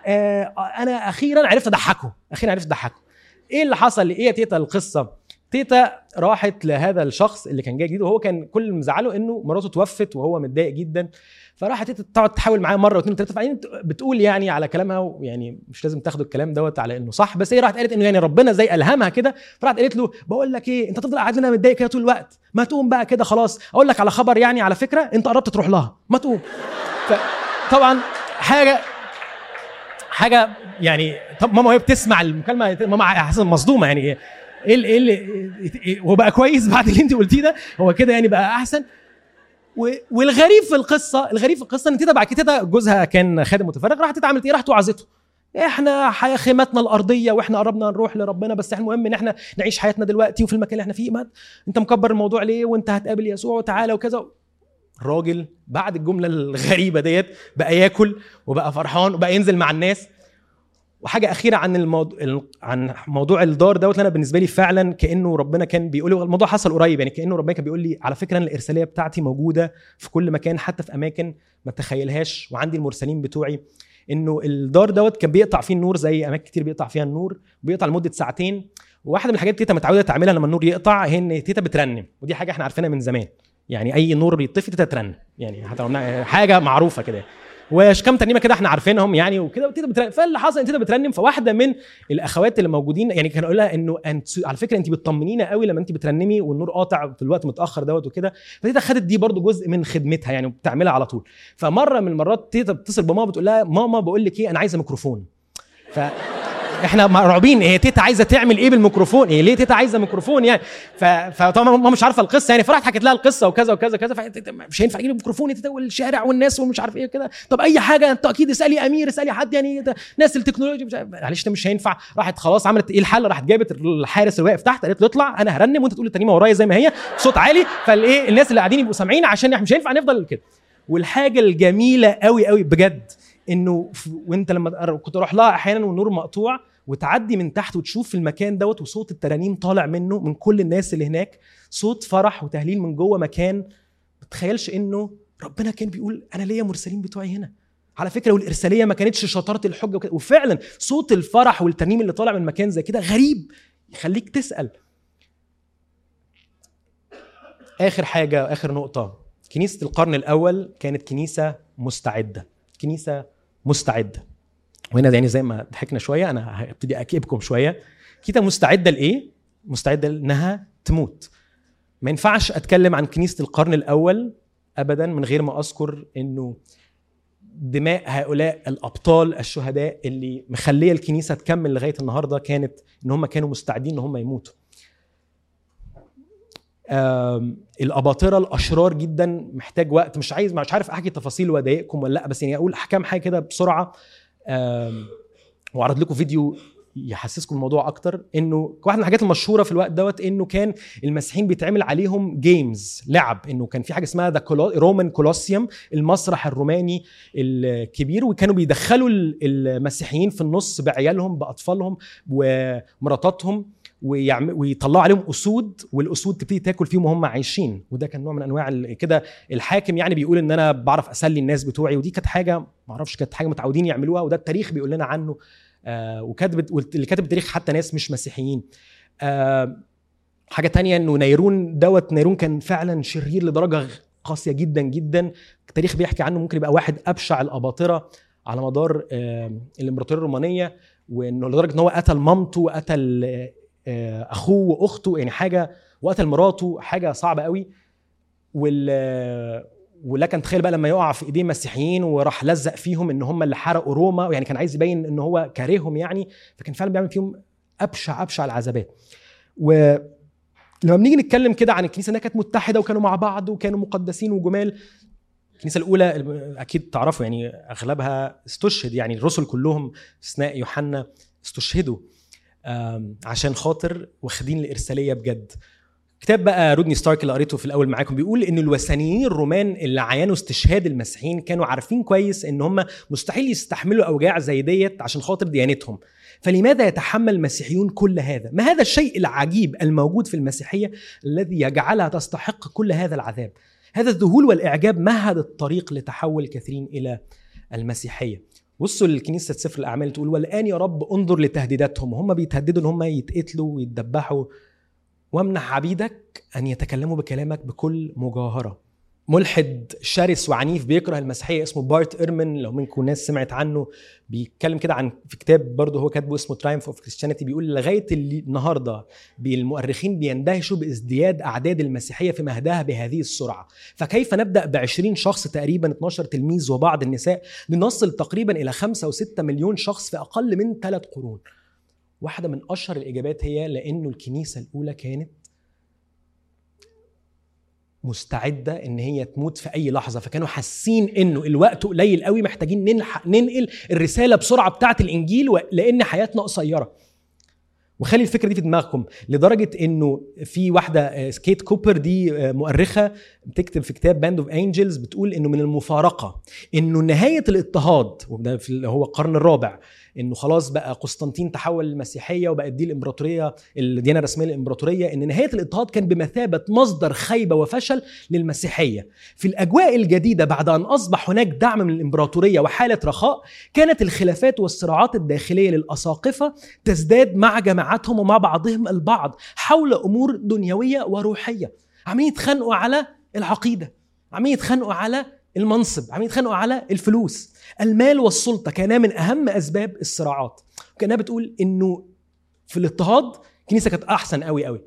آه انا اخيرا عرفت اضحكه اخيرا عرفت اضحكه ايه اللي حصل ايه يا تيتا القصه تيتا راحت لهذا الشخص اللي كان جاي جديد وهو كان كل اللي مزعله انه مراته توفت وهو متضايق جدا فراحت تيتا تقعد تحاول معاه مره واثنين وثلاثه فبعدين بتقول يعني على كلامها يعني مش لازم تاخدوا الكلام دوت على انه صح بس هي راحت قالت انه يعني ربنا زي الهمها كده فراحت قالت له بقول لك ايه انت تفضل قاعد لنا متضايق كده طول الوقت ما تقوم بقى كده خلاص اقول لك على خبر يعني على فكره انت قربت تروح لها ما تقوم طبعا حاجه حاجه يعني طب ماما وهي بتسمع المكالمه ماما حاسه مصدومه يعني ايه اللي ايه اللي هو بقى كويس بعد اللي انت قلتيه ده هو كده يعني بقى احسن والغريب في القصه الغريب في القصه ان تيتا بعد كده جوزها كان خادم متفرغ راحت عملت ايه راحت وعظته احنا حياه خيمتنا الارضيه واحنا قربنا نروح لربنا بس احنا المهم ان احنا نعيش حياتنا دلوقتي وفي المكان اللي احنا فيه ما انت مكبر الموضوع ليه وانت هتقابل يسوع وتعالى وكذا الراجل بعد الجمله الغريبه ديت بقى ياكل وبقى فرحان وبقى ينزل مع الناس وحاجه اخيره عن الموضوع عن موضوع الدار دوت انا بالنسبه لي فعلا كانه ربنا كان بيقول لي الموضوع حصل قريب يعني كانه ربنا كان بيقول لي على فكره انا الارساليه بتاعتي موجوده في كل مكان حتى في اماكن ما تخيلهاش وعندي المرسلين بتوعي انه الدار دوت كان بيقطع فيه النور زي اماكن كتير بيقطع فيها النور بيقطع لمده ساعتين وواحده من الحاجات تيتا متعوده تعملها لما النور يقطع هي ان تيتا بترنم ودي حاجه احنا عارفينها من زمان يعني اي نور بيطفي تيتا ترنم يعني حتى حاجه معروفه كده وكم ترنيمه كده احنا عارفينهم يعني وكده وتيتا بترنم فاللي حصل ان تيتا بترنم فواحده من الاخوات اللي موجودين يعني كان اقول لها انه انت على فكره انت بتطمنينا قوي لما انت بترنمي والنور قاطع في الوقت متاخر دوت وكده فتيتا خدت دي برضو جزء من خدمتها يعني وبتعملها على طول فمره من المرات تيتا بتتصل بماما بتقول لها ماما بقول لك ايه انا عايزه ميكروفون ف احنا مرعوبين هي تيتا عايزه تعمل ايه بالميكروفون ايه ليه تيتا عايزه ميكروفون يعني ف... فطبعا ماما مش عارفه القصه يعني فراحت حكت لها القصه وكذا وكذا كذا مش هينفع اجيب الميكروفون يا تيتا والشارع والناس ومش عارف ايه كده طب اي حاجه انت اكيد اسالي امير اسالي حد يعني ناس التكنولوجيا مش معلش ده مش هينفع راحت خلاص عملت ايه الحل راحت جابت الحارس اللي واقف تحت قالت له اطلع انا هرنم وانت تقول الترنيمه ورايا زي ما هي بصوت عالي فالايه الناس اللي قاعدين يبقوا سامعين عشان احنا مش هينفع نفضل كده والحاجه الجميله قوي قوي بجد انه وانت لما كنت اروح لها احيانا والنور مقطوع وتعدي من تحت وتشوف في المكان دوت وصوت الترانيم طالع منه من كل الناس اللي هناك صوت فرح وتهليل من جوه مكان ما تتخيلش انه ربنا كان بيقول انا ليا مرسلين بتوعي هنا على فكره والارساليه ما كانتش شطاره الحجه وكده وفعلا صوت الفرح والترنيم اللي طالع من مكان زي كده غريب يخليك تسال اخر حاجه اخر نقطه كنيسه القرن الاول كانت كنيسه مستعده كنيسه مستعده وهنا يعني زي ما ضحكنا شويه انا هبتدي اكئبكم شويه كيتا مستعده لايه مستعده انها تموت ما ينفعش اتكلم عن كنيسه القرن الاول ابدا من غير ما اذكر انه دماء هؤلاء الابطال الشهداء اللي مخليه الكنيسه تكمل لغايه النهارده كانت ان هم كانوا مستعدين ان هم يموتوا الاباطره الاشرار جدا محتاج وقت مش عايز مش عارف احكي تفاصيل واضايقكم ولا لا بس يعني اقول احكام حاجه كده بسرعه واعرض لكم فيديو يحسسكم الموضوع اكتر انه واحده من الحاجات المشهوره في الوقت دوت انه كان المسيحيين بيتعمل عليهم جيمز لعب انه كان في حاجه اسمها ذا رومان كولوسيوم المسرح الروماني الكبير وكانوا بيدخلوا المسيحيين في النص بعيالهم باطفالهم ومراتاتهم ويعمل ويطلعوا عليهم اسود والاسود تبتدي تاكل فيهم وهم عايشين وده كان نوع من انواع كده الحاكم يعني بيقول ان انا بعرف اسلي الناس بتوعي ودي كانت حاجه ما اعرفش كانت حاجه متعودين يعملوها وده التاريخ بيقول لنا عنه آه وكاتب اللي كاتب التاريخ حتى ناس مش مسيحيين آه حاجه تانية انه نيرون دوت نيرون كان فعلا شرير لدرجه قاسيه جدا جدا التاريخ بيحكي عنه ممكن يبقى واحد ابشع الاباطره على مدار آه الامبراطوريه الرومانيه وانه لدرجه ان هو قتل مامته وقتل اخوه واخته يعني حاجه وقتل مراته حاجه صعبه قوي وال ولكن تخيل بقى لما يقع في ايدين مسيحيين وراح لزق فيهم ان هم اللي حرقوا روما يعني كان عايز يبين ان هو كارههم يعني فكان فعلا بيعمل فيهم ابشع ابشع العذابات و لما بنيجي نتكلم كده عن الكنيسه انها كانت متحده وكانوا مع بعض وكانوا مقدسين وجمال الكنيسه الاولى اكيد تعرفوا يعني اغلبها استشهد يعني الرسل كلهم استثناء يوحنا استشهدوا عشان خاطر واخدين الارساليه بجد كتاب بقى رودني ستارك اللي قريته في الاول معاكم بيقول ان الوثنيين الرومان اللي عينوا استشهاد المسيحيين كانوا عارفين كويس ان هم مستحيل يستحملوا اوجاع زي ديت عشان خاطر ديانتهم فلماذا يتحمل المسيحيون كل هذا ما هذا الشيء العجيب الموجود في المسيحيه الذي يجعلها تستحق كل هذا العذاب هذا الذهول والاعجاب مهد الطريق لتحول الكثيرين الى المسيحيه بصوا للكنيسه سفر الاعمال تقول والان يا رب انظر لتهديداتهم وهم بيتهددوا ان هم يتقتلوا ويتذبحوا وامنح عبيدك ان يتكلموا بكلامك بكل مجاهره ملحد شرس وعنيف بيكره المسيحيه اسمه بارت ايرمن لو منكم ناس سمعت عنه بيتكلم كده عن في كتاب برضه هو كاتبه اسمه ترايمف اوف كريستيانيتي بيقول لغايه النهارده المؤرخين بيندهشوا بازدياد اعداد المسيحيه في مهدها بهذه السرعه فكيف نبدا ب 20 شخص تقريبا 12 تلميذ وبعض النساء لنصل تقريبا الى 5 و6 مليون شخص في اقل من ثلاث قرون واحده من اشهر الاجابات هي لانه الكنيسه الاولى كانت مستعده ان هي تموت في اي لحظه فكانوا حاسين انه الوقت قليل قوي محتاجين نلحق ننقل الرساله بسرعه بتاعه الانجيل لان حياتنا قصيره وخلي الفكره دي في دماغكم لدرجه انه في واحده كيت كوبر دي مؤرخه بتكتب في كتاب باند اوف انجلز بتقول انه من المفارقه انه نهايه الاضطهاد وده في هو القرن الرابع انه خلاص بقى قسطنطين تحول للمسيحيه وبقت دي الامبراطوريه الديانه الرسميه للامبراطوريه ان نهايه الاضطهاد كان بمثابه مصدر خيبه وفشل للمسيحيه في الاجواء الجديده بعد ان اصبح هناك دعم من الامبراطوريه وحاله رخاء كانت الخلافات والصراعات الداخليه للاساقفه تزداد مع جماعاتهم ومع بعضهم البعض حول امور دنيويه وروحيه عمالين يتخانقوا على العقيده عمالين يتخانقوا على المنصب عمالين يتخانقوا على الفلوس المال والسلطه كانا من اهم اسباب الصراعات كانها بتقول انه في الاضطهاد الكنيسه كانت احسن قوي قوي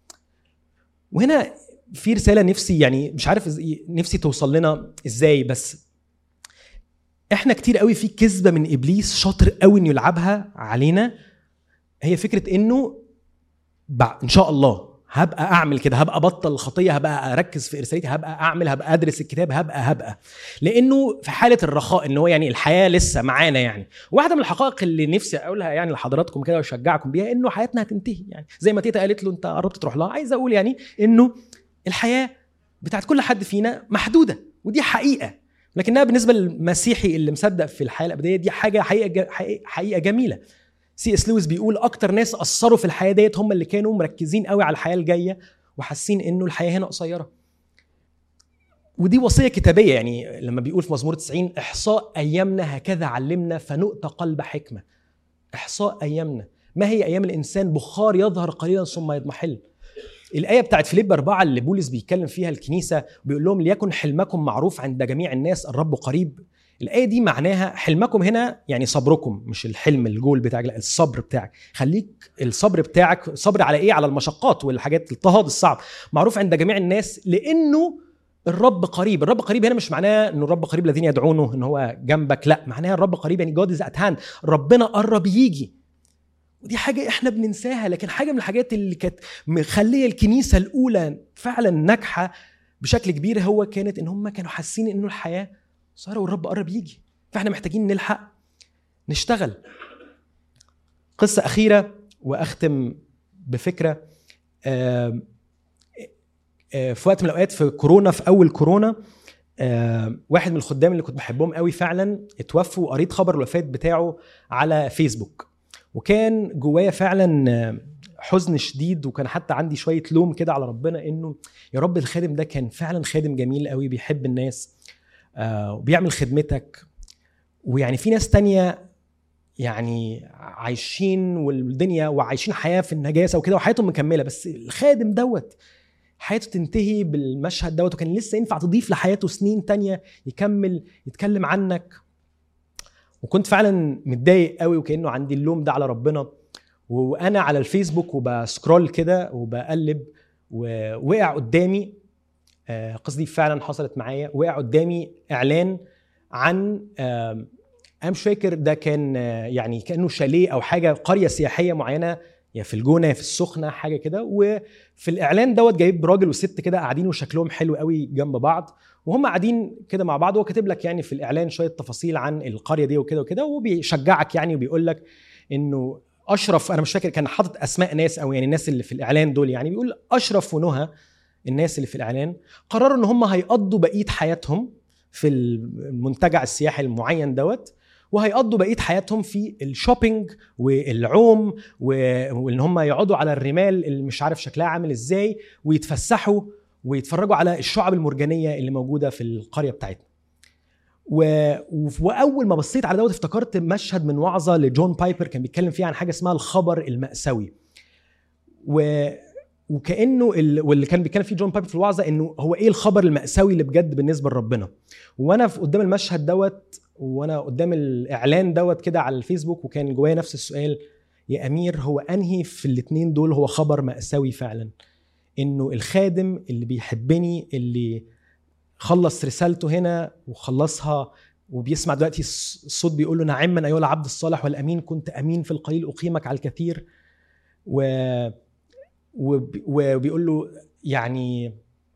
وهنا في رساله نفسي يعني مش عارف نفسي توصل لنا ازاي بس احنا كتير قوي في كذبه من ابليس شاطر قوي انه يلعبها علينا هي فكره انه ان شاء الله هبقى اعمل كده هبقى ابطل الخطيه هبقى اركز في ارسالتي هبقى اعمل هبقى ادرس الكتاب هبقى هبقى لانه في حاله الرخاء ان هو يعني الحياه لسه معانا يعني واحده من الحقائق اللي نفسي اقولها يعني لحضراتكم كده واشجعكم بيها انه حياتنا هتنتهي يعني زي ما تيتا قالت له انت قربت تروح لها عايز اقول يعني انه الحياه بتاعت كل حد فينا محدوده ودي حقيقه لكنها بالنسبه للمسيحي اللي مصدق في الحياه الابديه دي حاجه حقيقه حقيقه جميله سي اس لويس بيقول اكتر ناس اثروا في الحياه ديت هم اللي كانوا مركزين قوي على الحياه الجايه وحاسين انه الحياه هنا قصيره ودي وصيه كتابيه يعني لما بيقول في مزمور 90 احصاء ايامنا هكذا علمنا فنؤتى قلب حكمه احصاء ايامنا ما هي ايام الانسان بخار يظهر قليلا ثم يضمحل الآية بتاعت فيليب أربعة اللي بولس بيتكلم فيها الكنيسة بيقول لهم ليكن حلمكم معروف عند جميع الناس الرب قريب الآية دي معناها حلمكم هنا يعني صبركم مش الحلم الجول بتاعك لا الصبر بتاعك خليك الصبر بتاعك صبر على ايه على المشقات والحاجات الاضطهاد الصعب معروف عند جميع الناس لانه الرب قريب الرب قريب هنا مش معناه ان الرب قريب الذين يدعونه ان هو جنبك لا معناها الرب قريب يعني جاد از ات هاند ربنا قرب يجي ودي حاجة احنا بننساها لكن حاجة من الحاجات اللي كانت مخلية الكنيسة الأولى فعلا ناجحة بشكل كبير هو كانت ان هم كانوا حاسين انه الحياة صار والرب قرب يجي فاحنا محتاجين نلحق نشتغل قصة أخيرة وأختم بفكرة آه، آه، في وقت من الأوقات في كورونا في أول كورونا آه، واحد من الخدام اللي كنت بحبهم قوي فعلا اتوفى وقريت خبر الوفاة بتاعه على فيسبوك وكان جوايا فعلا حزن شديد وكان حتى عندي شويه لوم كده على ربنا انه يا رب الخادم ده كان فعلا خادم جميل قوي بيحب الناس آه، وبيعمل خدمتك ويعني في ناس تانية يعني عايشين والدنيا وعايشين حياه في النجاسه وكده وحياتهم مكمله بس الخادم دوت حياته تنتهي بالمشهد دوت وكان لسه ينفع تضيف لحياته سنين تانية يكمل يتكلم عنك وكنت فعلا متضايق قوي وكانه عندي اللوم ده على ربنا وانا على الفيسبوك وبسكرول كده وبقلب ووقع قدامي آه، قصدي فعلا حصلت معايا وقع قدامي اعلان عن انا مش فاكر ده كان آه، يعني كانه شاليه او حاجه قريه سياحيه معينه يا في الجونه يا في السخنه حاجه كده وفي الاعلان دوت جايب راجل وست كده قاعدين وشكلهم حلو قوي جنب بعض وهم قاعدين كده مع بعض هو كاتب لك يعني في الاعلان شويه تفاصيل عن القريه دي وكده وكده وبيشجعك يعني وبيقول لك انه اشرف انا مش فاكر كان حاطط اسماء ناس او يعني الناس اللي في الاعلان دول يعني بيقول اشرف ونهى الناس اللي في الاعلان قرروا ان هم هيقضوا بقيه حياتهم في المنتجع السياحي المعين دوت وهيقضوا بقيه حياتهم في الشوبينج والعوم وان هم يقعدوا على الرمال اللي مش عارف شكلها عامل ازاي ويتفسحوا ويتفرجوا على الشعب المرجانيه اللي موجوده في القريه بتاعتنا و... واول ما بصيت على دوت افتكرت مشهد من وعظه لجون بايبر كان بيتكلم فيها عن حاجه اسمها الخبر المأساوي و... وكانه ال... واللي كان بيتكلم فيه جون بايبر في الوعظه انه هو ايه الخبر المأساوي اللي بجد بالنسبه لربنا وانا في قدام المشهد دوت وانا قدام الاعلان دوت كده على الفيسبوك وكان جوايا نفس السؤال يا امير هو انهي في الاثنين دول هو خبر مأساوي فعلا انه الخادم اللي بيحبني اللي خلص رسالته هنا وخلصها وبيسمع دلوقتي الصوت بيقول له نعما ايها العبد الصالح والامين كنت امين في القليل اقيمك على الكثير و وبيقول له يعني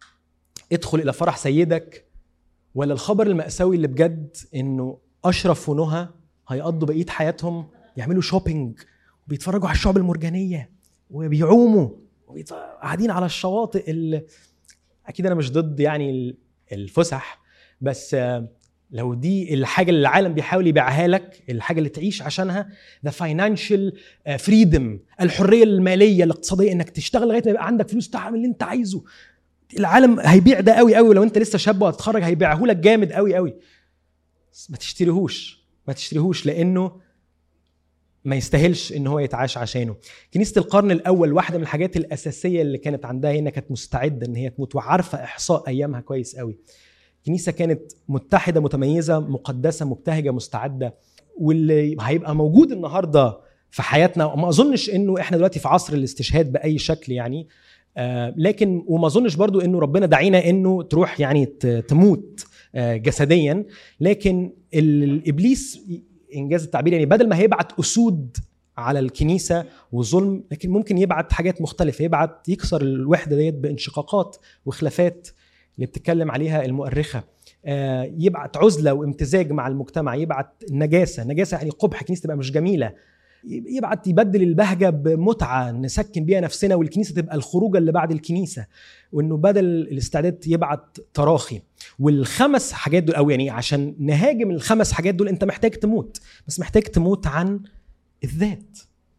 ادخل الى فرح سيدك ولا الخبر المأساوي اللي بجد انه اشرف ونهى هيقضوا بقيه حياتهم يعملوا شوبينج وبيتفرجوا على الشعب المرجانيه وبيعوموا قاعدين على الشواطئ اللي اكيد انا مش ضد يعني الفسح بس لو دي الحاجه اللي العالم بيحاول يبيعها لك الحاجه اللي تعيش عشانها ذا فاينانشال فريدم الحريه الماليه الاقتصاديه انك تشتغل لغايه ما يبقى عندك فلوس تعمل اللي انت عايزه العالم هيبيع ده قوي قوي ولو انت لسه شاب وهتتخرج هيبيعه لك جامد قوي قوي ما تشتريهوش ما تشتريهوش لانه ما يستاهلش ان هو يتعاش عشانه كنيسه القرن الاول واحده من الحاجات الاساسيه اللي كانت عندها هنا كانت مستعده ان هي تموت وعارفه احصاء ايامها كويس قوي كنيسه كانت متحده متميزه مقدسه مبتهجه مستعده واللي هيبقى موجود النهارده في حياتنا ما اظنش انه احنا دلوقتي في عصر الاستشهاد باي شكل يعني آه لكن وما اظنش برضو انه ربنا دعينا انه تروح يعني تموت آه جسديا لكن الابليس انجاز التعبير يعني بدل ما هيبعت اسود على الكنيسه وظلم لكن ممكن يبعت حاجات مختلفه يبعت يكسر الوحده ديت بانشقاقات وخلافات اللي بتتكلم عليها المؤرخه آه، يبعت عزله وامتزاج مع المجتمع يبعت نجاسه نجاسه يعني قبح كنيسه تبقى مش جميله يبعت يبدل البهجه بمتعه نسكن بيها نفسنا والكنيسه تبقى الخروجه اللي بعد الكنيسه وانه بدل الاستعداد يبعت تراخي والخمس حاجات دول او يعني عشان نهاجم الخمس حاجات دول انت محتاج تموت بس محتاج تموت عن الذات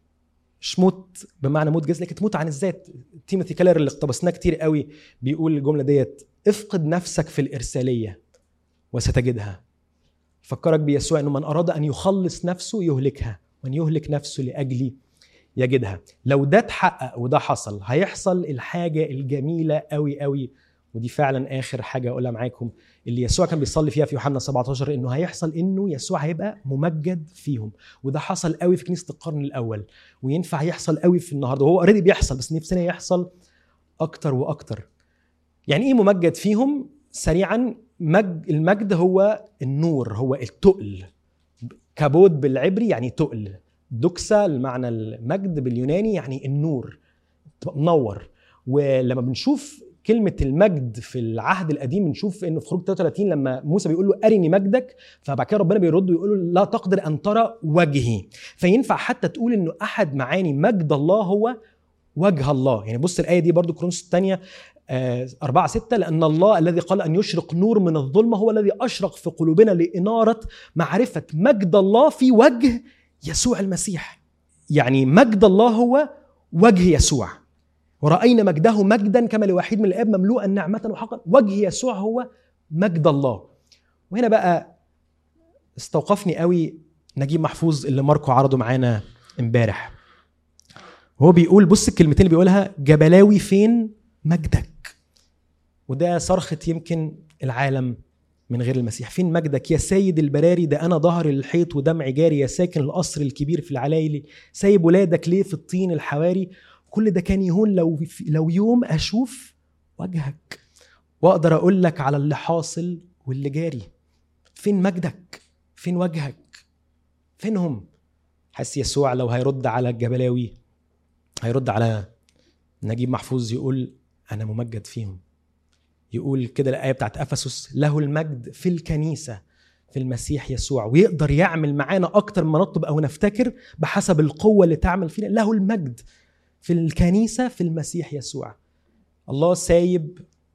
مش موت بمعنى موت جسد لكن تموت عن الذات تيموثي كالر اللي اقتبسناه كتير قوي بيقول الجمله ديت افقد نفسك في الارساليه وستجدها فكرك بيسوع انه من اراد ان يخلص نفسه يهلكها ومن يهلك نفسه لاجلي يجدها لو ده اتحقق وده حصل هيحصل الحاجه الجميله قوي قوي ودي فعلا اخر حاجه اقولها معاكم اللي يسوع كان بيصلي فيها في يوحنا 17 انه هيحصل انه يسوع هيبقى ممجد فيهم وده حصل قوي في كنيسه القرن الاول وينفع يحصل قوي في النهارده وهو اوريدي بيحصل بس نفسنا يحصل اكتر واكتر يعني ايه ممجد فيهم سريعا مج المجد هو النور هو التقل كابود بالعبري يعني تقل دوكسا المعنى المجد باليوناني يعني النور منور ولما بنشوف كلمة المجد في العهد القديم بنشوف انه في خروج 33 لما موسى بيقول له ارني مجدك فبعد كده ربنا بيرد ويقول له لا تقدر ان ترى وجهي فينفع حتى تقول انه احد معاني مجد الله هو وجه الله يعني بص الايه دي برضو كرونس الثانيه آه، أربعة ستة لأن الله الذي قال أن يشرق نور من الظلمة هو الذي أشرق في قلوبنا لإنارة معرفة مجد الله في وجه يسوع المسيح يعني مجد الله هو وجه يسوع ورأينا مجده مجدا كما لواحد من الآب مملوءا نعمة وحقا وجه يسوع هو مجد الله وهنا بقى استوقفني قوي نجيب محفوظ اللي ماركو عرضه معانا امبارح هو بيقول بص الكلمتين اللي بيقولها جبلاوي فين مجدك وده صرخة يمكن العالم من غير المسيح فين مجدك يا سيد البراري ده انا ظهري للحيط ودمعي جاري يا ساكن القصر الكبير في العلايلي سايب ولادك ليه في الطين الحواري كل ده كان يهون لو لو يوم اشوف وجهك واقدر اقول لك على اللي حاصل واللي جاري فين مجدك فين وجهك فينهم حس يسوع لو هيرد على الجبلاوي هيرد على نجيب محفوظ يقول انا ممجد فيهم يقول كده الايه بتاعت افسس له المجد في الكنيسه في المسيح يسوع ويقدر يعمل معانا اكتر ما نطلب او نفتكر بحسب القوه اللي تعمل فينا له المجد في الكنيسه في المسيح يسوع الله سايب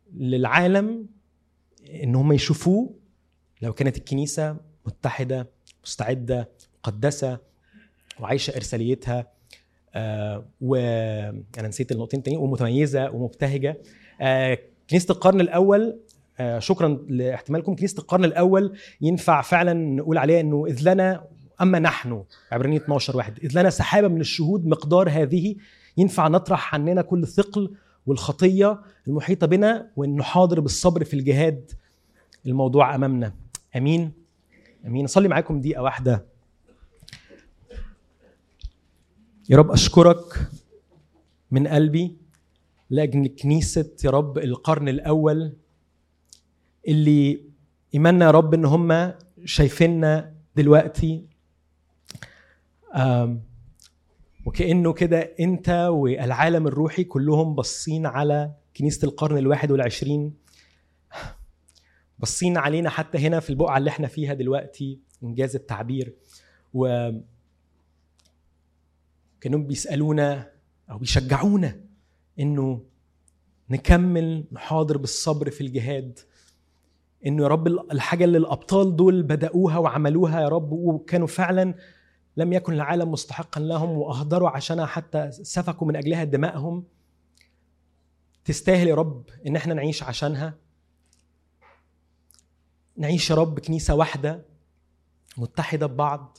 للعالم ان هم يشوفوه لو كانت الكنيسه متحده مستعده مقدسه وعايشه ارساليتها آه وانا نسيت النقطتين تاني ومتميزه ومبتهجه آه كنيسه القرن الاول آه، شكرا لاحتمالكم كنيسه القرن الاول ينفع فعلا نقول عليها انه اذ لنا اما نحن عبرانية 12 واحد اذ لنا سحابه من الشهود مقدار هذه ينفع نطرح عننا كل ثقل والخطيه المحيطه بنا وان نحاضر بالصبر في الجهاد الموضوع امامنا امين امين اصلي معاكم دقيقه واحده يا رب اشكرك من قلبي لاجل كنيسه يا رب القرن الاول اللي ايماننا يا رب ان هم شايفيننا دلوقتي وكانه كده انت والعالم الروحي كلهم باصين على كنيسه القرن الواحد والعشرين باصين علينا حتى هنا في البقعه اللي احنا فيها دلوقتي انجاز التعبير و كانوا بيسالونا او بيشجعونا انه نكمل نحاضر بالصبر في الجهاد انه يا رب الحاجه اللي الابطال دول بداوها وعملوها يا رب وكانوا فعلا لم يكن العالم مستحقا لهم واهدروا عشانها حتى سفكوا من اجلها دمائهم تستاهل يا رب ان احنا نعيش عشانها نعيش يا رب كنيسه واحده متحده ببعض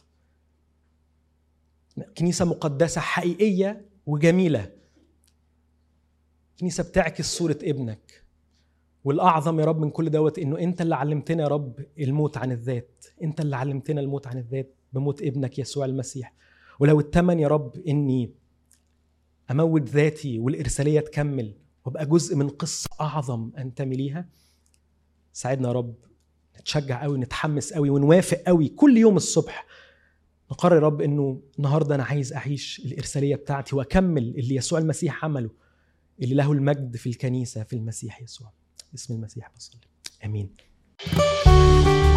كنيسه مقدسه حقيقيه وجميله كنيسه بتعكس صوره ابنك والاعظم يا رب من كل دوت انه انت اللي علمتنا يا رب الموت عن الذات انت اللي علمتنا الموت عن الذات بموت ابنك يسوع المسيح ولو التمن يا رب اني اموت ذاتي والارساليه تكمل وابقى جزء من قصه اعظم انتمي ليها ساعدنا يا رب نتشجع قوي نتحمس قوي ونوافق قوي كل يوم الصبح نقرر يا رب انه النهارده انا عايز اعيش الارساليه بتاعتي واكمل اللي يسوع المسيح عمله اللي له المجد في الكنيسه في المسيح يسوع باسم المسيح بصلي امين